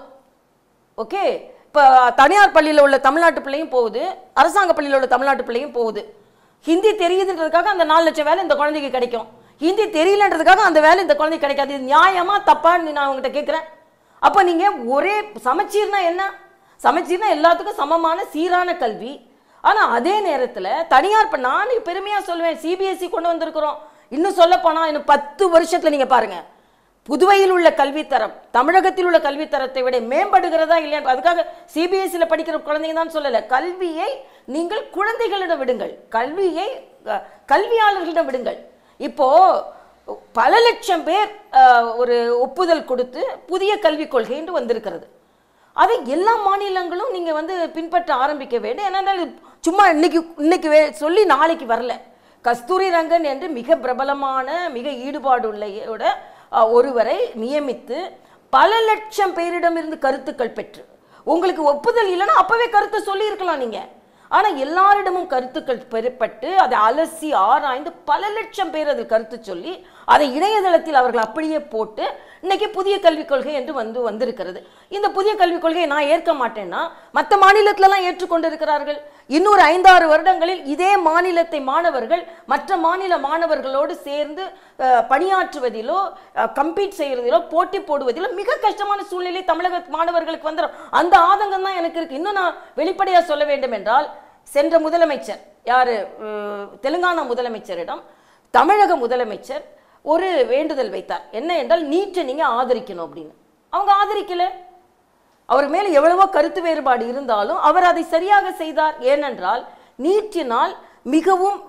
Speaker 2: ஓகே இப்போ தனியார் பள்ளியில் உள்ள தமிழ்நாட்டு பிள்ளையும் போகுது அரசாங்க பள்ளியில் உள்ள தமிழ்நாட்டு பிள்ளையும் போகுது ஹிந்தி தெரியுதுன்றதுக்காக அந்த நாலு லட்சம் வேலை இந்த குழந்தைக்கு கிடைக்கும் ஹிந்தி தெரியலன்றதுக்காக அந்த வேலை இந்த குழந்தை கிடைக்காது இது நியாயமா தப்பான்னு நான் உங்ககிட்ட கேட்குறேன் அப்போ நீங்க ஒரே சமச்சீர்னா என்ன சமச்சீர்னா எல்லாத்துக்கும் சமமான சீரான கல்வி ஆனா அதே நேரத்துல தனியார் இப்ப நான் பெருமையா சொல்லுவேன் சிபிஎஸ்சி கொண்டு வந்திருக்கிறோம் இன்னும் சொல்ல போனா இன்னும் பத்து வருஷத்துல நீங்க பாருங்க புதுவையில் உள்ள கல்வித்தரம் தமிழகத்தில் உள்ள கல்வித்தரத்தை விட மேம்படுகிறதா இல்லையா அதுக்காக சிபிஎஸ்சியில் படிக்கிற குழந்தைங்க தான் சொல்லலை கல்வியை நீங்கள் குழந்தைகளிடம் விடுங்கள் கல்வியை அஹ், கல்வியாளர்களிடம் விடுங்கள் இப்போ பல லட்சம் பேர் அஹ், ஒரு ஒப்புதல் கொடுத்து புதிய கல்விக் கொள்கை என்று வந்திருக்கிறது அதை எல்லா மாநிலங்களும் நீங்க வந்து பின்பற்ற ஆரம்பிக்க வேண்டும் ஏன்னா இது சும்மா இன்னைக்கு இன்னைக்கு வே- சொல்லி நாளைக்கு வரல கஸ்தூரி ரங்கன் என்று மிக பிரபலமான மிக ஈடுபாடு உள்ள அஹ், ஒருவரை நியமித்து பல லட்சம் பேரிடமிருந்து கருத்துக்கள் பெற்று உங்களுக்கு ஒப்புதல் இல்லைன்னா அப்பவே கருத்தை சொல்லி இருக்கலாம் நீங்க ஆனா எல்லாரிடமும் கருத்துக்கள் பெறப்பட்டு அதை அலசி ஆராய்ந்து பல லட்சம் பேர் அதில் கருத்து சொல்லி அதை இணையதளத்தில் அவர்கள் அப்படியே போட்டு இன்னைக்கு புதிய கல்விக் கொள்கை என்று வந்து வந்திருக்கிறது இந்த புதிய கல்விக் கொள்கையை நான் ஏற்க மாட்டேன்னா மற்ற மாநிலத்திலலாம் ஏற்றுக்கொண்டிருக்கிறார்கள் இன்னொரு ஐந்தாறு வருடங்களில் இதே மாநிலத்தை மாணவர்கள் மற்ற மாநில மாணவர்களோடு சேர்ந்து அஹ், பணியாற்றுவதிலோ கம்பீட் செய்யறதிலோ போட்டி போடுவதிலோ மிக கஷ்டமான சூழ்நிலை தமிழக மாணவர்களுக்கு வந்துடும் அந்த ஆதங்கம் தான் எனக்கு இருக்கு இன்னும் நான் வெளிப்படையா சொல்ல வேண்டும் என்றால் சென்ற முதலமைச்சர் யாரு உம், தெலுங்கானா முதலமைச்சரிடம் தமிழக முதலமைச்சர் ஒரு வேண்டுதல் வைத்தார் என்ன என்றால் நீட்டை நீங்க ஆதரிக்கணும் அப்படின்னு அவங்க ஆதரிக்கல அவர் மேல எவ்வளவோ கருத்து வேறுபாடு இருந்தாலும் அவர் அதை சரியாக செய்தார் ஏனென்றால் நீட்டினால் மிகவும்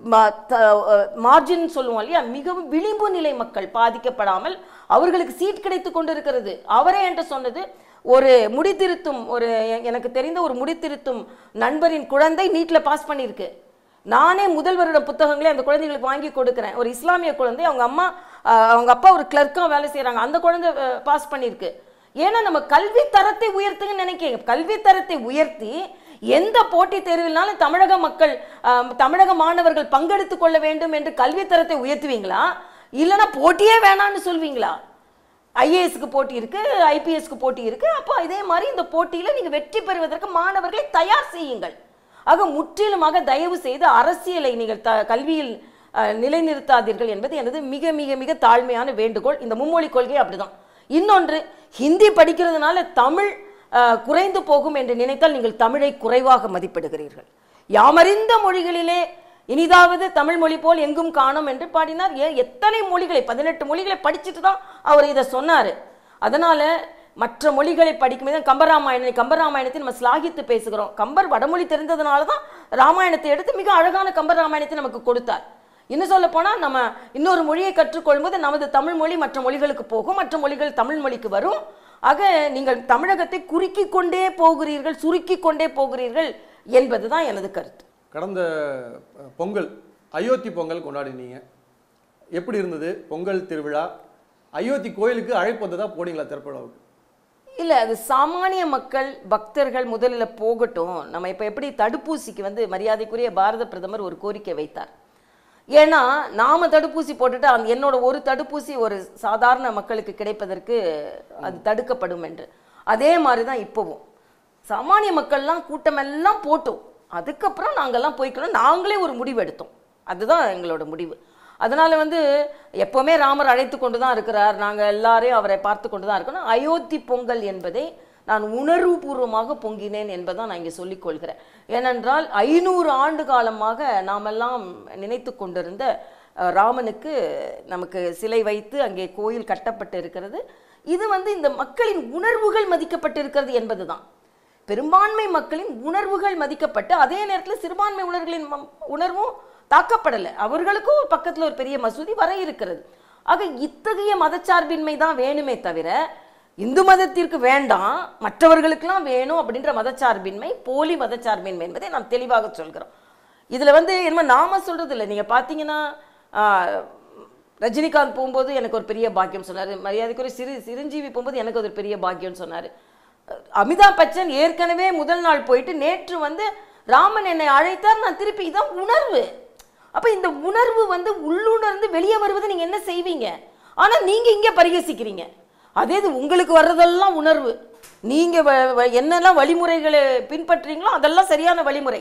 Speaker 2: மார்ஜின் சொல்லுவோம் இல்லையா மிகவும் விளிம்பு நிலை மக்கள் பாதிக்கப்படாமல் அவர்களுக்கு சீட் கிடைத்து கொண்டிருக்கிறது அவரே என்று சொன்னது ஒரு முடித்திருத்தும் ஒரு எ- எனக்கு தெரிந்த ஒரு முடித்திருத்தும் நண்பரின் குழந்தை நீட்ல பாஸ் பண்ணியிருக்கு நானே முதல் வருடம் புத்தகங்களே அந்த குழந்தைகளுக்கு வாங்கி கொடுக்குறேன் ஒரு இஸ்லாமிய குழந்தை அவங்க அம்மா அஹ், அவங்க அப்பா ஒரு கிளர்க்காக வேலை செய்கிறாங்க அந்த குழந்தை பாஸ் பண்ணியிருக்கு ஏன்னா நம்ம கல்வி தரத்தை உயர்த்துங்கன்னு நினைக்கிறேன் கல்வி தரத்தை உயர்த்தி எந்த போட்டித் தேர்வினாலும் தமிழக மக்கள் அஹ், தமிழக மாணவர்கள் பங்கெடுத்துக் கொள்ள வேண்டும் என்று கல்வி தரத்தை உயர்த்துவீங்களா இல்லைன்னா போட்டியே வேணாம்னு சொல்வீங்களா ஐஏஎஸ்க்கு போட்டி இருக்கு ஐபிஎஸ்க்கு போட்டி இருக்கு அப்போ இதே மாதிரி இந்த போட்டியில நீங்க வெற்றி பெறுவதற்கு மாணவர்களை தயார் செய்யுங்கள் ஆக முற்றிலுமாக தயவு செய்து அரசியலை நீங்கள் த கல்வியில் அஹ், நிலைநிறுத்தாதீர்கள் என்பது எனது மிக மிக மிக தாழ்மையான வேண்டுகோள் இந்த மும்மொழி கொள்கை அப்படிதான் இன்னொன்று ஹிந்தி படிக்கிறதுனால தமிழ் அஹ், குறைந்து போகும் என்று நினைத்தால் நீங்கள் தமிழை குறைவாக மதிப்பிடுகிறீர்கள் யாமறிந்த மொழிகளிலே இனிதாவது தமிழ் மொழி போல் எங்கும் காணோம் என்று பாடினார் ஏ எத்தனை மொழிகளை பதினெட்டு மொழிகளை படிச்சுட்டு தான் அவர் இதை சொன்னார் அதனால மற்ற மொழிகளை படிக்கும் போது கம்பராமாயணம் கம்பராமாயணத்தை நம்ம ஸ்லாகித்து பேசுகிறோம் கம்பர் வடமொழி தெரிந்ததுனால தான் ராமாயணத்தை எடுத்து மிக அழகான கம்பராமாயணத்தை நமக்கு கொடுத்தார் இன்னும் சொல்ல போனா நம்ம இன்னொரு மொழியை கற்றுக்கொள்ளும்போது நமது தமிழ் மொழி மற்ற மொழிகளுக்கு போகும் மற்ற மொழிகள் தமிழ் மொழிக்கு வரும் ஆக நீங்கள் தமிழகத்தை குறுக்கி கொண்டே போகிறீர்கள் சுருக்கி கொண்டே போகிறீர்கள் என்பதுதான் எனது கருத்து
Speaker 1: கடந்த அஹ், பொங்கல் அயோத்தி பொங்கல் கொண்டாடினீங்க எப்படி இருந்தது பொங்கல் திருவிழா அயோத்தி கோயிலுக்கு அழைப்பு வந்ததா போனீங்களா திறப்பழாவுக்கு
Speaker 2: இல்ல அது சாமானிய மக்கள் பக்தர்கள் முதலில் போகட்டும் நம்ம இப்ப எப்படி தடுப்பூசிக்கு வந்து மரியாதைக்குரிய பாரத பிரதமர் ஒரு கோரிக்கை வைத்தார் ஏன்னா நாம தடுப்பூசி போட்டுட்டு அந்த என்னோட ஒரு தடுப்பூசி ஒரு சாதாரண மக்களுக்கு கிடைப்பதற்கு அது தடுக்கப்படும் என்று அதே மாதிரி தான் இப்போவும் சாமானிய மக்கள்லாம் கூட்டமெல்லாம் போட்டோம் அதுக்கப்புறம் நாங்கெல்லாம் போய்க்கணும் நாங்களே ஒரு முடிவு எடுத்தோம் அதுதான் எங்களோட முடிவு அதனால வந்து எப்பவுமே ராமர் அழைத்து கொண்டு தான் இருக்கிறார் நாங்கள் எல்லாரையும் அவரை பார்த்து கொண்டு தான் இருக்கணும் அயோத்தி பொங்கல் என்பதை நான் உணர்வுபூர்வமாக பொங்கினேன் என்பதான் நான் இங்கே சொல்லிக் கொள்கிறேன் ஏனென்றால் ஐநூறு ஆண்டு காலமாக நாமெல்லாம் நினைத்து கொண்டிருந்த அஹ், ராமனுக்கு நமக்கு சிலை வைத்து அங்கே கோயில் கட்டப்பட்டு இருக்கிறது இது வந்து இந்த மக்களின் உணர்வுகள் மதிக்கப்பட்டிருக்கிறது என்பதுதான் பெரும்பான்மை மக்களின் உணர்வுகள் மதிக்கப்பட்டு அதே நேரத்தில் சிறுபான்மை உணர்வுகளின் ம- உணர்வும் தாக்கப்படலை அவர்களுக்கும் பக்கத்தில் ஒரு பெரிய மசூதி வர இருக்கிறது ஆக இத்தகைய மதச்சார்பின்மை தான் வேணுமே தவிர இந்து மதத்திற்கு வேண்டாம் மற்றவர்களுக்கெல்லாம் வேணும் அப்படின்ற மதச்சார்பின்மை போலி மதச்சார்பின்மை என்பதை நாம் தெளிவாக சொல்கிறோம் இதுல வந்து என்ன நாம சொல்றது இல்லை நீங்க பார்த்தீங்கன்னா ஆஹ், ரஜினிகாந்த் போகும்போது எனக்கு ஒரு பெரிய பாக்கியம் சொன்னார் மரியாதைக்குரிய சிறு சிரஞ்சீவி போகும்போது எனக்கு ஒரு பெரிய பாக்கியம்னு சொன்னார் அமிதாப் பச்சன் ஏற்கனவே முதல் நாள் போயிட்டு நேற்று வந்து ராமன் என்னை அழைத்தார் நான் திருப்பி இதான் உணர்வு அப்ப இந்த உணர்வு வந்து உள்ளுணர்ந்து வெளியே வருவது நீங்க என்ன செய்வீங்க ஆனா நீங்க இங்க பரிகசிக்கிறீங்க அதே இது உங்களுக்கு வர்றதெல்லாம் உணர்வு நீங்க வ- வ- என்னெல்லாம் வழிமுறைகளை பின்பற்றீங்களோ அதெல்லாம் சரியான வழிமுறை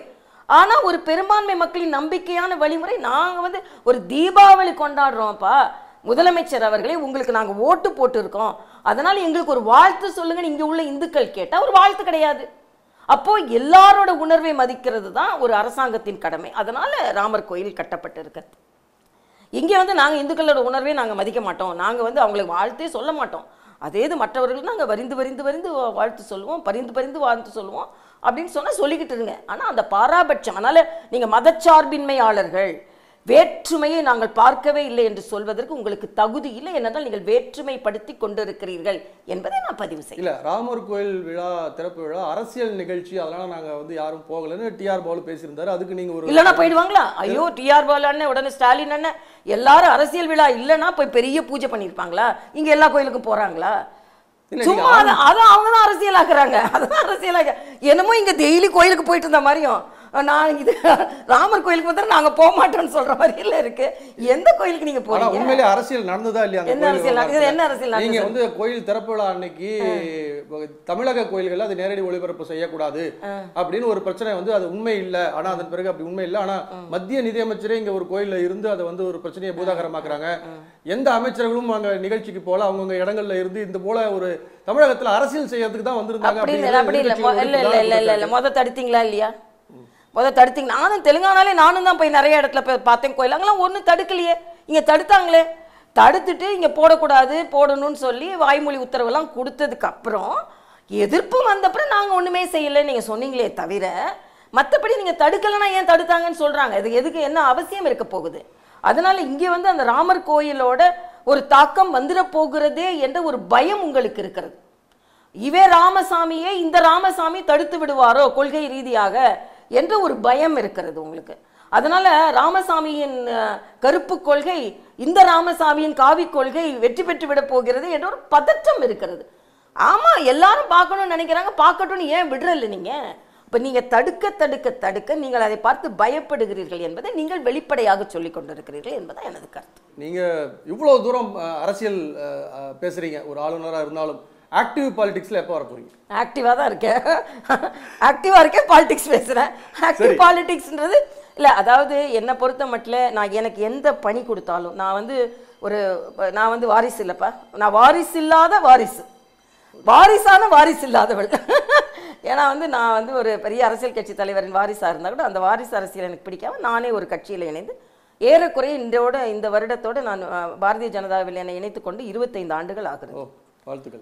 Speaker 2: ஆனா ஒரு பெரும்பான்மை மக்களின் நம்பிக்கையான வழிமுறை நாங்க வந்து ஒரு தீபாவளி கொண்டாடுறோம்ப்பா முதலமைச்சர் அவர்களே உங்களுக்கு நாங்க ஓட்டு போட்டிருக்கோம் அதனால எங்களுக்கு ஒரு வாழ்த்து சொல்லுங்கன்னு இங்க உள்ள இந்துக்கள் கேட்டா ஒரு வாழ்த்து கிடையாது அப்போ எல்லாரோட உணர்வை மதிக்கிறது தான் ஒரு அரசாங்கத்தின் கடமை அதனால ராமர் கோயில் கட்டப்பட்டிருக்கிறது இங்கே வந்து நாங்கள் இந்துக்களோட உணர்வே நாங்கள் மதிக்க மாட்டோம் நாங்கள் வந்து அவங்களுக்கு வாழ்த்தே சொல்ல மாட்டோம் அதே இது மற்றவர்கள் நாங்கள் வரிந்து வரிந்து வரிந்து வா- வாழ்த்து சொல்லுவோம் பரிந்து பரிந்து வாழ்த்து சொல்லுவோம் அப்படின்னு சொன்னால் சொல்லிக்கிட்டு இருங்க ஆனால் அந்த பாராபட்சம் அதனால் நீங்கள் மதச்சார்பின்மையாளர்கள் வேற்றுமையை நாங்கள் பார்க்கவே இல்லை என்று சொல்வதற்கு உங்களுக்கு தகுதி இல்லை என்னென்றால் நீங்கள் வேற்றுமைப்படுத்தி கொண்டிருக்கிறீர்கள் என்பதை நான் பதிவு செய்கிறேன்
Speaker 1: இல்ல ராமர் கோயில் விழா திறப்பு விழா அரசியல் நிகழ்ச்சி அதனால நாங்க வந்து யாரும் போகலன்னு டிஆர் பாலு பேசியிருந்தாரு அதுக்கு நீங்க ஒரு
Speaker 2: இல்லைன்னா போயிடுவாங்களா ஐயோ டிஆர் பாலு அண்ணன் உடனே ஸ்டாலின் அண்ணன் எல்லாரும் அரசியல் விழா இல்லைன்னா போய் பெரிய பூஜை பண்ணியிருப்பாங்களா இங்க எல்லா கோயிலுக்கும் போறாங்களா
Speaker 1: இல்ல,
Speaker 2: சும்மா அதை அதை அவங்க தான் அரசியலாக்குறாங்க அதுதான் அரசியலாக்க என்னமோ இங்க டெய்லி கோயிலுக்கு போயிட்டு இருந்த மாதிரியும் நான் இது ராமர் கோயிலுக்கு வந்து நாங்க போக மாட்டோம்னு சொல்ற மாதிரி இல்ல இருக்கு எந்த கோயிலுக்கு நீங்க
Speaker 1: ஆனா
Speaker 2: போறீங்க
Speaker 1: உண்மையிலேயே அரசியல் நடந்ததா இல்லையா அந்த
Speaker 2: என்ன
Speaker 1: கோயில்
Speaker 2: அரசியல் நடக்குது?
Speaker 1: விவகாரத்துல?
Speaker 2: என்ன அரசியல்
Speaker 1: நீங்க
Speaker 2: நடக்குது?
Speaker 1: வந்து கோயில் திறப்பு விழா அன்னைக்கு தமிழக கோயில்கள் அது நேரடி ஒளிபரப்பு செய்யக்கூடாது அப்படின்னு ஒரு பிரச்சனை வந்து அது உண்மை இல்ல ஆனா அதன் பிறகு அப்படி உண்மை இல்ல ஆனா மத்திய நிதியமைச்சரே இங்க ஒரு கோயில்ல இருந்து அதை வந்து ஒரு பிரச்சனையை பூதாகரமாக்குறாங்க எந்த அமைச்சர்களும் அங்க நிகழ்ச்சிக்கு போல அவங்கவுங்க இடங்கள்ல இருந்து இந்த போல ஒரு தமிழகத்துல அரசியல் செய்யறதுக்கு தான் வந்திருந்தாங்க
Speaker 2: அப்படி இல்லை
Speaker 1: அப்படிங்கிறது
Speaker 2: அப்படி இல்லை
Speaker 1: எதிர்க்கட்சிகள்
Speaker 2: இல்ல இல்ல இல்ல இல்ல இல்ல முத தடுத்தீங்களா இல்லையா முத தடுத்தீங்க நானும் தெலுங்கானாலே நானும் தான் போய் நிறைய இடத்துல போய் பார்த்தேன் கோயில் அங்கெல்லாம் ஒன்றும் தடுக்கலையே இங்க தடுத்தாங்களே தடுத்துட்டு இங்க போடக்கூடாது போடணும்னு சொல்லி வாய்மொழி உத்தரவெல்லாம் கொடுத்ததுக்கு அப்புறம் எதிர்ப்பு வந்தப்புறம் நாங்க ஒண்ணுமே செய்யலை நீங்க சொன்னீங்களே தவிர மத்தபடி நீங்க தடுக்கலைன்னா ஏன் தடுத்தாங்கன்னு சொல்றாங்க இது எதுக்கு என்ன அவசியம் இருக்க போகுது அதனால இங்கே வந்து அந்த ராமர் கோயிலோட ஒரு தாக்கம் வந்துட போகிறதே என்ற ஒரு பயம் உங்களுக்கு இருக்கிறது இவே ராமசாமியை இந்த ராமசாமி தடுத்து விடுவாரோ கொள்கை ரீதியாக என்ற ஒரு பயம் இருக்கிறது உங்களுக்கு அதனால ராமசாமியின் அஹ், கருப்பு கொள்கை இந்த ராமசாமியின் காவி கொள்கை வெற்றி பெற்று விட போகிறது என்ற ஒரு பதற்றம் இருக்கிறது ஆமா எல்லாரும் பார்க்கணும்னு நினைக்கிறாங்க பார்க்கட்டும்னு ஏன் விடுறல நீங்க இப்ப நீங்க தடுக்க தடுக்க தடுக்க நீங்கள் அதை பார்த்து பயப்படுகிறீர்கள் என்பதை நீங்கள் வெளிப்படையாக சொல்லிக் கொண்டிருக்கிறீர்கள் என்பதான் எனது கருத்து
Speaker 1: நீங்க இவ்வளவு தூரம் அஹ், அரசியல் அஹ், அஹ், பேசுறீங்க ஒரு ஆளுநரா இருந்தாலும் ஆக்டிவ் பாலிடிக்ஸ்ல எப்போ வர போறீங்க
Speaker 2: ஆக்டிவாக தான் இருக்கேன் ஆக்டிவாக இருக்கேன் பாலிடிக்ஸ் பேசுகிறேன் ஆக்டிவ்
Speaker 1: சரி.
Speaker 2: பாலிடிக்ஸ்ன்றது இல்லை அதாவது என்னை பொறுத்த மட்டும் நான் எனக்கு எந்த பணி கொடுத்தாலும் நான் வந்து ஒரு நான் வந்து வாரிசு இல்லைப்பா நான் வாரிசு இல்லாத வாரிசு வாரிசான வாரிசு இல்லாதவள் ஏன்னா வந்து நான் வந்து ஒரு பெரிய அரசியல் கட்சி தலைவரின் வாரிசாக இருந்தால் கூட அந்த வாரிசு அரசியல் எனக்கு பிடிக்காம நானே ஒரு கட்சியில் இணைந்து ஏறக்குறைய இன்றோட இந்த வருடத்தோட நான் அஹ், பாரதிய ஜனதாவில் என்னை இணைத்துக் கொண்டு இருபத்தைந்து ஆண்டுகள் ஆகுது
Speaker 1: ஓ வாழ்த்துக்கள்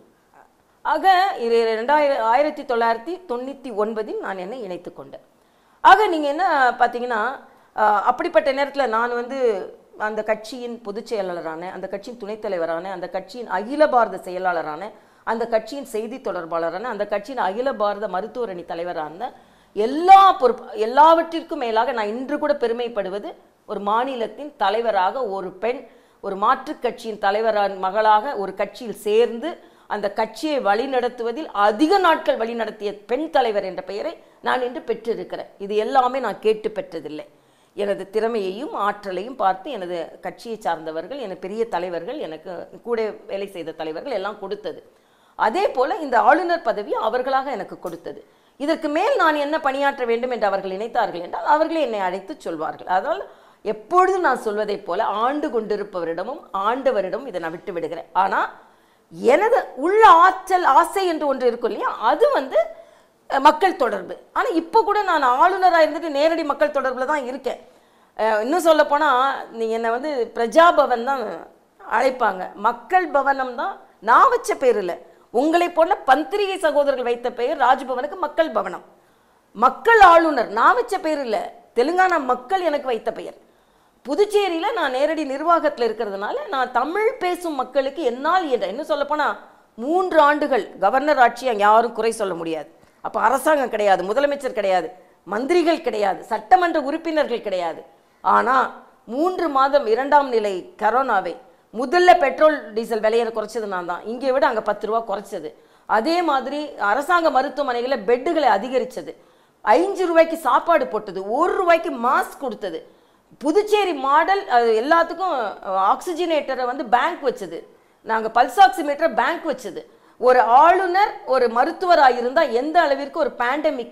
Speaker 2: ஆக இது ரெண்டாயிரம் ஆயிரத்தி தொள்ளாயிரத்தி தொண்ணூற்றி ஒன்பதில் நான் என்னை இணைத்துக் கொண்டேன் ஆக நீங்கள் என்ன பார்த்தீங்கன்னா ஆஹ், அப்படிப்பட்ட நேரத்தில் நான் வந்து அந்த கட்சியின் பொதுச் செயலாளரான அந்த கட்சியின் துணைத் தலைவரான அந்த கட்சியின் அகில பாரத செயலாளரான அந்த கட்சியின் செய்தி தொடர்பாளரான அந்த கட்சியின் அகில பாரத மருத்துவர் அணி தலைவரான எல்லா பொறுப்பு எல்லாவற்றிற்கும் மேலாக நான் இன்று கூட பெருமைப்படுவது ஒரு மாநிலத்தின் தலைவராக ஒரு பெண் ஒரு மாற்றுக் கட்சியின் தலைவரான் மகளாக ஒரு கட்சியில் சேர்ந்து அந்த கட்சியை வழிநடத்துவதில் அதிக நாட்கள் வழிநடத்திய பெண் தலைவர் என்ற பெயரை நான் இன்று பெற்றிருக்கிறேன் இது எல்லாமே நான் கேட்டு பெற்றதில்லை எனது திறமையையும் ஆற்றலையும் பார்த்து எனது கட்சியை சார்ந்தவர்கள் எனது பெரிய தலைவர்கள் எனக்கு கூட வேலை செய்த தலைவர்கள் எல்லாம் கொடுத்தது அதே போல இந்த ஆளுநர் பதவி அவர்களாக எனக்கு கொடுத்தது இதற்கு மேல் நான் என்ன பணியாற்ற வேண்டும் என்று அவர்கள் நினைத்தார்கள் என்றால் அவர்களே என்னை அழைத்து சொல்வார்கள் அதனால் எப்பொழுதும் நான் சொல்வதைப் போல ஆண்டு கொண்டிருப்பவரிடமும் ஆண்டவரிடமும் இதை நான் விட்டு விடுகிறேன் ஆனால் எனது உள்ள ஆற்றல் ஆசை என்று ஒன்று இருக்கும் இல்லையா அது வந்து அஹ், மக்கள் தொடர்பு ஆனால் இப்போ கூட நான் ஆளுநராக இருந்துட்டு நேரடி மக்கள் தொடர்பில் தான் இருக்கேன் அஹ், இன்னும் சொல்ல போனால் நீங்கள் என்னை வந்து பிரஜாபவன் தான் அழைப்பாங்க மக்கள் பவனம் தான் நான் வச்ச பேர் இல்லை உங்களைப் போல பந்திரிகை சகோதரர்கள் வைத்த பெயர் ராஜ்பவனுக்கு மக்கள் பவனம் மக்கள் ஆளுநர் நான் வச்ச பேர் இல்லை தெலுங்கானா மக்கள் எனக்கு வைத்த பெயர் புதுச்சேரியில் நான் நேரடி நிர்வாகத்தில் இருக்கிறதுனால நான் தமிழ் பேசும் மக்களுக்கு என்னால் என்ற இன்னும் சொல்லப்போனால் மூன்று ஆண்டுகள் கவர்னர் ஆட்சி அங்கே யாரும் குறை சொல்ல முடியாது அப்போ அரசாங்கம் கிடையாது முதலமைச்சர் கிடையாது மந்திரிகள் கிடையாது சட்டமன்ற உறுப்பினர்கள் கிடையாது ஆனால் மூன்று மாதம் இரண்டாம் நிலை கரோனாவை முதல்ல பெட்ரோல் டீசல் விலையை குறைச்சது நான் தான் இங்கே விட அங்கே பத்து ரூபா குறைச்சது அதே மாதிரி அரசாங்க மருத்துவமனைகளில் பெட்டுகளை அதிகரிச்சது ஐந்து ரூபாய்க்கு சாப்பாடு போட்டது ஒரு ரூபாய்க்கு மாஸ்க் கொடுத்தது புதுச்சேரி மாடல் அது எல்லாத்துக்கும் ஆக்சிஜனேட்டரை வந்து பேங்க் வச்சது நாங்கள் பல்ஸ் ஆக்சிமீட்டரை பேங்க் வச்சது ஒரு ஆளுநர் ஒரு மருத்துவராக இருந்தால் எந்த அளவிற்கு ஒரு பேண்டமிக்கை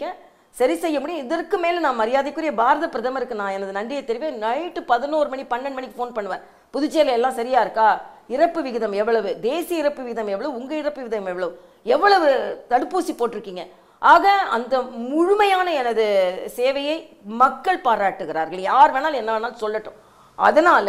Speaker 2: சரி செய்ய முடியும் இதற்கு மேலே நான் மரியாதைக்குரிய பாரத பிரதமருக்கு நான் எனது நன்றியை தெரிவிப்பேன் நைட்டு பதினோரு மணி பன்னெண்டு மணிக்கு ஃபோன் பண்ணுவேன் புதுச்சேரியில் எல்லாம் சரியா இருக்கா இறப்பு விகிதம் எவ்வளவு தேசிய இறப்பு விகிதம் எவ்வளவு உங்க இறப்பு விகிதம் எவ்வளவு எவ்வளவு தடுப்பூசி போட்டிருக்கீங்க ஆக அந்த முழுமையான எனது சேவையை மக்கள் பாராட்டுகிறார்கள் யார் வேணாலும் என்ன வேணாலும் சொல்லட்டும் அதனால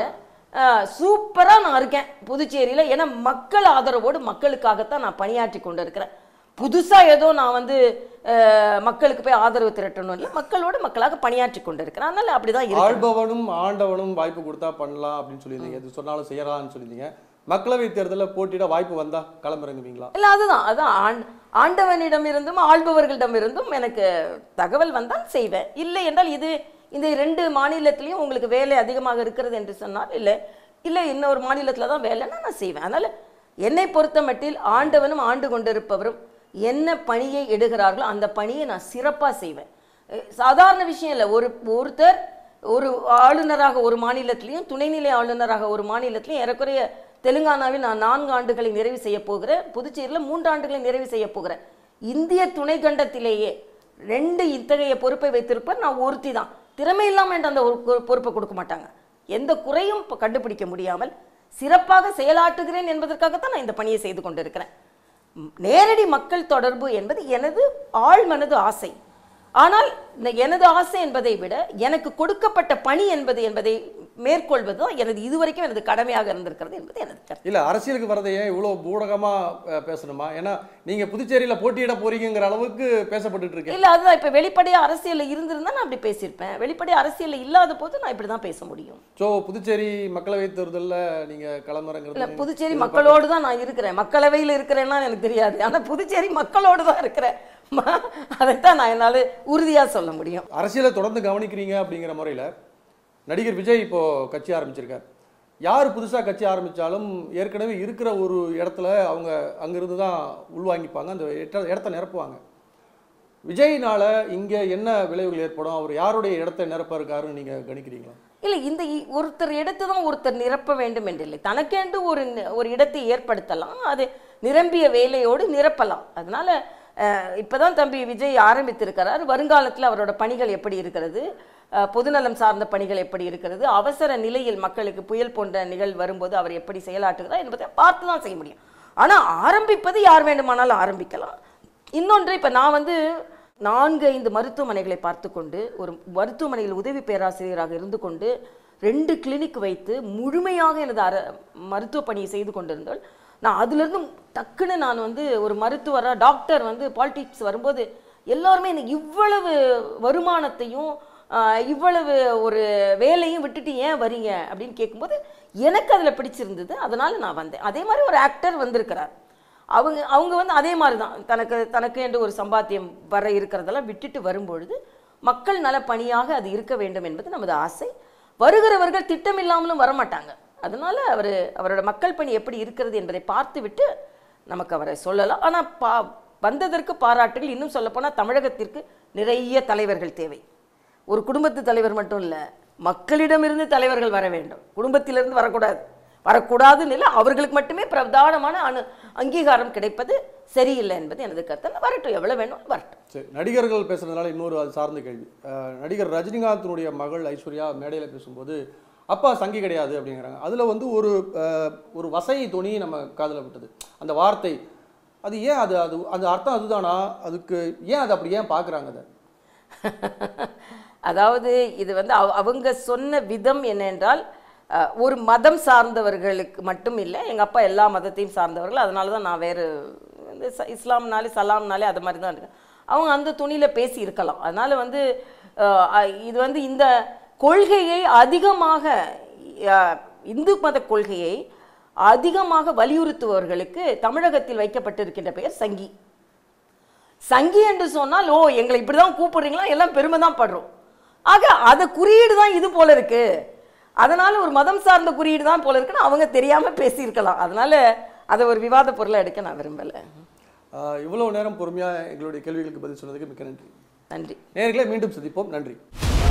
Speaker 2: சூப்பராக நான் இருக்கேன் புதுச்சேரியில் ஏன்னா மக்கள் ஆதரவோடு மக்களுக்காகத்தான் நான் பணியாற்றி கொண்டு இருக்கிறேன் புதுசாக ஏதோ நான் வந்து அஹ், மக்களுக்கு போய் ஆதரவு திரட்டணும் இல்லை மக்களோடு மக்களாக பணியாற்றி கொண்டு இருக்கிறேன் அதனால அப்படிதான் இருக்கு
Speaker 1: ஆள்பவனும் ஆண்டவனும் வாய்ப்பு கொடுத்தா பண்ணலாம் அப்படின்னு சொல்லியிருந்தீங்க எது சொன்னாலும் செய்யலாம்னு சொல்லியிருந்தீங்க மக்களவை தேர்தலில் போட்டியிட வாய்ப்பு வந்தா களமிறங்குவீங்களா
Speaker 2: இல்லை அதுதான் அதான் ஆண் ஆண்டவனிடம் இருந்தும் ஆள்பவர்களிடம் இருந்தும் எனக்கு தகவல் வந்தால் செய்வேன் இல்லை என்றால் இது இந்த ரெண்டு மாநிலத்திலையும் உங்களுக்கு வேலை அதிகமாக இருக்கிறது என்று சொன்னால் இல்லை இல்லை இன்னொரு மாநிலத்தில் தான் வேலைன்னா நான் செய்வேன் அதனால் என்னை பொறுத்த மட்டில் ஆண்டவனும் ஆண்டு கொண்டிருப்பவரும் என்ன பணியை எடுகிறார்களோ அந்த பணியை நான் சிறப்பாக செய்வேன் அஹ் சாதாரண விஷயம் இல்லை ஒரு ஒருத்தர் ஒரு ஆளுநராக ஒரு மாநிலத்திலையும் துணைநிலை ஆளுநராக ஒரு மாநிலத்திலையும் ஏறக்குறைய தெலுங்கானாவில் நான் நான்கு ஆண்டுகளை நிறைவு செய்ய போகிறேன் புதுச்சேரியில் மூன்று ஆண்டுகளை நிறைவு செய்ய போகிறேன் இந்திய துணை கண்டத்திலேயே ரெண்டு இத்தகைய பொறுப்பை வைத்திருப்பேன் நான் ஒருத்தி தான் திறமை இல்லாமல் என்ற அந்த ஒரு பொ- பொறுப்பை கொடுக்க மாட்டாங்க எந்த குறையும் இப்ப கண்டுபிடிக்க முடியாமல் சிறப்பாக செயலாற்றுகிறேன் என்பதற்காகத்தான் நான் இந்த பணியை செய்து கொண்டிருக்கிறேன் ம், நேரடி மக்கள் தொடர்பு என்பது எனது ஆழ்மனது ஆசை ஆனால் இந்த எனது ஆசை என்பதை விட எனக்கு கொடுக்கப்பட்ட பணி என்பது என்பதை மேற்கொள்வது தான் எனது இதுவரைக்கும் எனது கடமையாக இருந்திருக்கிறது என்பது எனது கருத்து
Speaker 1: இல்ல அரசியலுக்கு வரதை ஏன் இவ்வளோ பூடகமா அஹ், பேசணுமா ஏன்னா நீங்க புதுச்சேரியில போட்டியிட போறீங்கிற அளவுக்கு பேசப்பட்டுட்டு இருக்கு
Speaker 2: இல்ல அதுதான் இப்ப வெளிப்படையா அரசியல்ல இருந்திருந்தா நான் அப்படி பேசியிருப்பேன் வெளிப்படையா அரசியல்ல இல்லாத போது நான் இப்படி தான் பேச முடியும்
Speaker 1: ஸோ புதுச்சேரி மக்களவை தேர்தலில் நீங்க
Speaker 2: இல்ல
Speaker 1: களமிறங்குறது
Speaker 2: புதுச்சேரி மக்களோடு தான் நான் இருக்கிறேன் மக்களவையில் இருக்கிறேன்னா எனக்கு தெரியாது ஆனா புதுச்சேரி மக்களோடு தான் இருக்கிறேன் ம- அதைத்தான் நான் என்னால உறுதியா சொல்ல முடியும்
Speaker 1: அரசியலை தொடர்ந்து கவனிக்கிறீங்க அப்படிங்கிற முறையில் நடிகர் விஜய் இப்போ கட்சி ஆரம்பிச்சிருக்கார் யார் புதுசாக கட்சி ஆரம்பித்தாலும் ஏற்கனவே இருக்கிற ஒரு இடத்துல அவங்க அங்கிருந்து தான் உள்வாங்கிப்பாங்க அந்த இடத்த இடத்த நிரப்புவாங்க விஜய்னால இங்கே என்ன விளைவுகள் ஏற்படும் அவர் யாருடைய இடத்தை நிரப்ப இருக்காருன்னு நீங்கள் கணிக்கிறீங்களா
Speaker 2: இல்ல இந்த இ- ஒருத்தர் இடத்தை தான் ஒருத்தர் நிரப்ப வேண்டும் என்றில்லை தனக்கென்று ஒரு நி- ஒரு இடத்தை ஏற்படுத்தலாம் அது நிரம்பிய வேலையோடு நிரப்பலாம் அதனால அஹ், இப்பதான் தம்பி விஜய் ஆரம்பித்திருக்கிறார் வருங்காலத்தில் அவரோட பணிகள் எப்படி இருக்கிறது அஹ், பொதுநலம் சார்ந்த பணிகள் எப்படி இருக்கிறது அவசர நிலையில் மக்களுக்கு புயல் போன்ற நிகழ்வு வரும்போது அவர் எப்படி செயலாற்றுகிறார் என்பதை பார்த்து தான் செய்ய முடியும் ஆனா ஆரம்பிப்பது யார் வேண்டுமானாலும் ஆரம்பிக்கலாம் இன்னொன்று இப்போ நான் வந்து நான்கு ஐந்து மருத்துவமனைகளை பார்த்து கொண்டு ஒரு மருத்துவமனையில் உதவி பேராசிரியராக இருந்து கொண்டு ரெண்டு கிளினிக் வைத்து முழுமையாக எனது அர மருத்துவ பணியை செய்து கொண்டிருந்தால் நான் அதிலிருந்து டக்குன்னு நான் வந்து ஒரு மருத்துவராக டாக்டர் வந்து பாலிடிக்ஸ் வரும்போது எல்லாருமே இந்த இவ்வளவு வருமானத்தையும் ஆஹ், இவ்வளவு ஒரு வேலையும் விட்டுட்டு ஏன் வரீங்க அப்படின்னு கேட்கும்போது எனக்கு அதில் பிடிச்சிருந்தது அதனால நான் வந்தேன் அதே மாதிரி ஒரு ஆக்டர் வந்திருக்கிறார் அவங்க அவங்க வந்து அதே மாதிரி தான் தனக்கு தனக்கு என்று ஒரு சம்பாத்தியம் வர இருக்கிறதெல்லாம் விட்டுட்டு வரும்பொழுது மக்கள் நல பணியாக அது இருக்க வேண்டும் என்பது நமது ஆசை வருகிறவர்கள் திட்டமில்லாமலும் வரமாட்டாங்க அதனால அவர் அவரோட மக்கள் பணி எப்படி இருக்கிறது என்பதை பார்த்து விட்டு நமக்கு அவரை சொல்லலாம் ஆனால் பா வந்ததற்கு பாராட்டுகள் இன்னும் சொல்லப்போனால் தமிழகத்திற்கு நிறைய தலைவர்கள் தேவை ஒரு குடும்பத்து தலைவர் மட்டும் இல்லை மக்களிடமிருந்து தலைவர்கள் வர வேண்டும் குடும்பத்திலிருந்து வரக்கூடாது வரக்கூடாதுன்னு இல்லை அவர்களுக்கு மட்டுமே பிரதானமான அனு அங்கீகாரம் கிடைப்பது சரியில்லை என்பது எனது கருத்து வரட்டும் எவ்வளோ வேணும் வரட்டும்
Speaker 1: சரி நடிகர்கள் பேசுறதுனால இன்னொரு அது சார்ந்த கேள்வி அஹ், நடிகர் ரஜினிகாந்தினுடைய மகள் ஐஸ்வர்யா மேடையில் பேசும்போது அப்பா சங்கி கிடையாது அப்படிங்கிறாங்க அதில் வந்து ஒரு அஹ், ஒரு வசை துணி நம்ம காதில் விட்டது அந்த வார்த்தை அது ஏன் அது அது அந்த அர்த்தம் அதுதானா அதுக்கு ஏன் அது அப்படி ஏன் பார்க்குறாங்க அதை
Speaker 2: அதாவது இது வந்து அவ- அவங்க சொன்ன விதம் என்னென்றால் அஹ், ஒரு மதம் சார்ந்தவர்களுக்கு மட்டும் இல்லை எங்கள் அப்பா எல்லா மதத்தையும் சார்ந்தவர்கள் அதனால தான் நான் வேறு இந்த ச- இஸ்லாம்னாலே சலாம்னாலே அது மாதிரி தான் இருக்கேன் அவங்க அந்த துணியில் பேசி இருக்கலாம் அதனால் வந்து அஹ், அ- இது வந்து இந்த கொள்கையை அதிகமாக அஹ், இந்து மத கொள்கையை அதிகமாக வலியுறுத்துபவர்களுக்கு தமிழகத்தில் வைக்கப்பட்டிருக்கின்ற பெயர் சங்கி சங்கி என்று சொன்னால் ஓ எங்களை இப்படி தான் கூப்பிடுறீங்களா எல்லாம் பெருமை தான் படுறோம் ஆக அது குறியீடு தான் இது போல இருக்கு அதனால ஒரு மதம் சார்ந்த குறியீடு தான் போல இருக்குன்னு அவங்க தெரியாம பேசியிருக்கலாம் அதனால அதை ஒரு விவாத பொருளை எடுக்க நான் விரும்பல
Speaker 1: அஹ், இவ்வளவு நேரம் பொறுமையாக எங்களுடைய கேள்விகளுக்கு பதில் சொன்னதுக்கு மிக்க நன்றி
Speaker 2: நன்றி
Speaker 1: நேர்களை மீண்டும் சந்திப்போம் நன்றி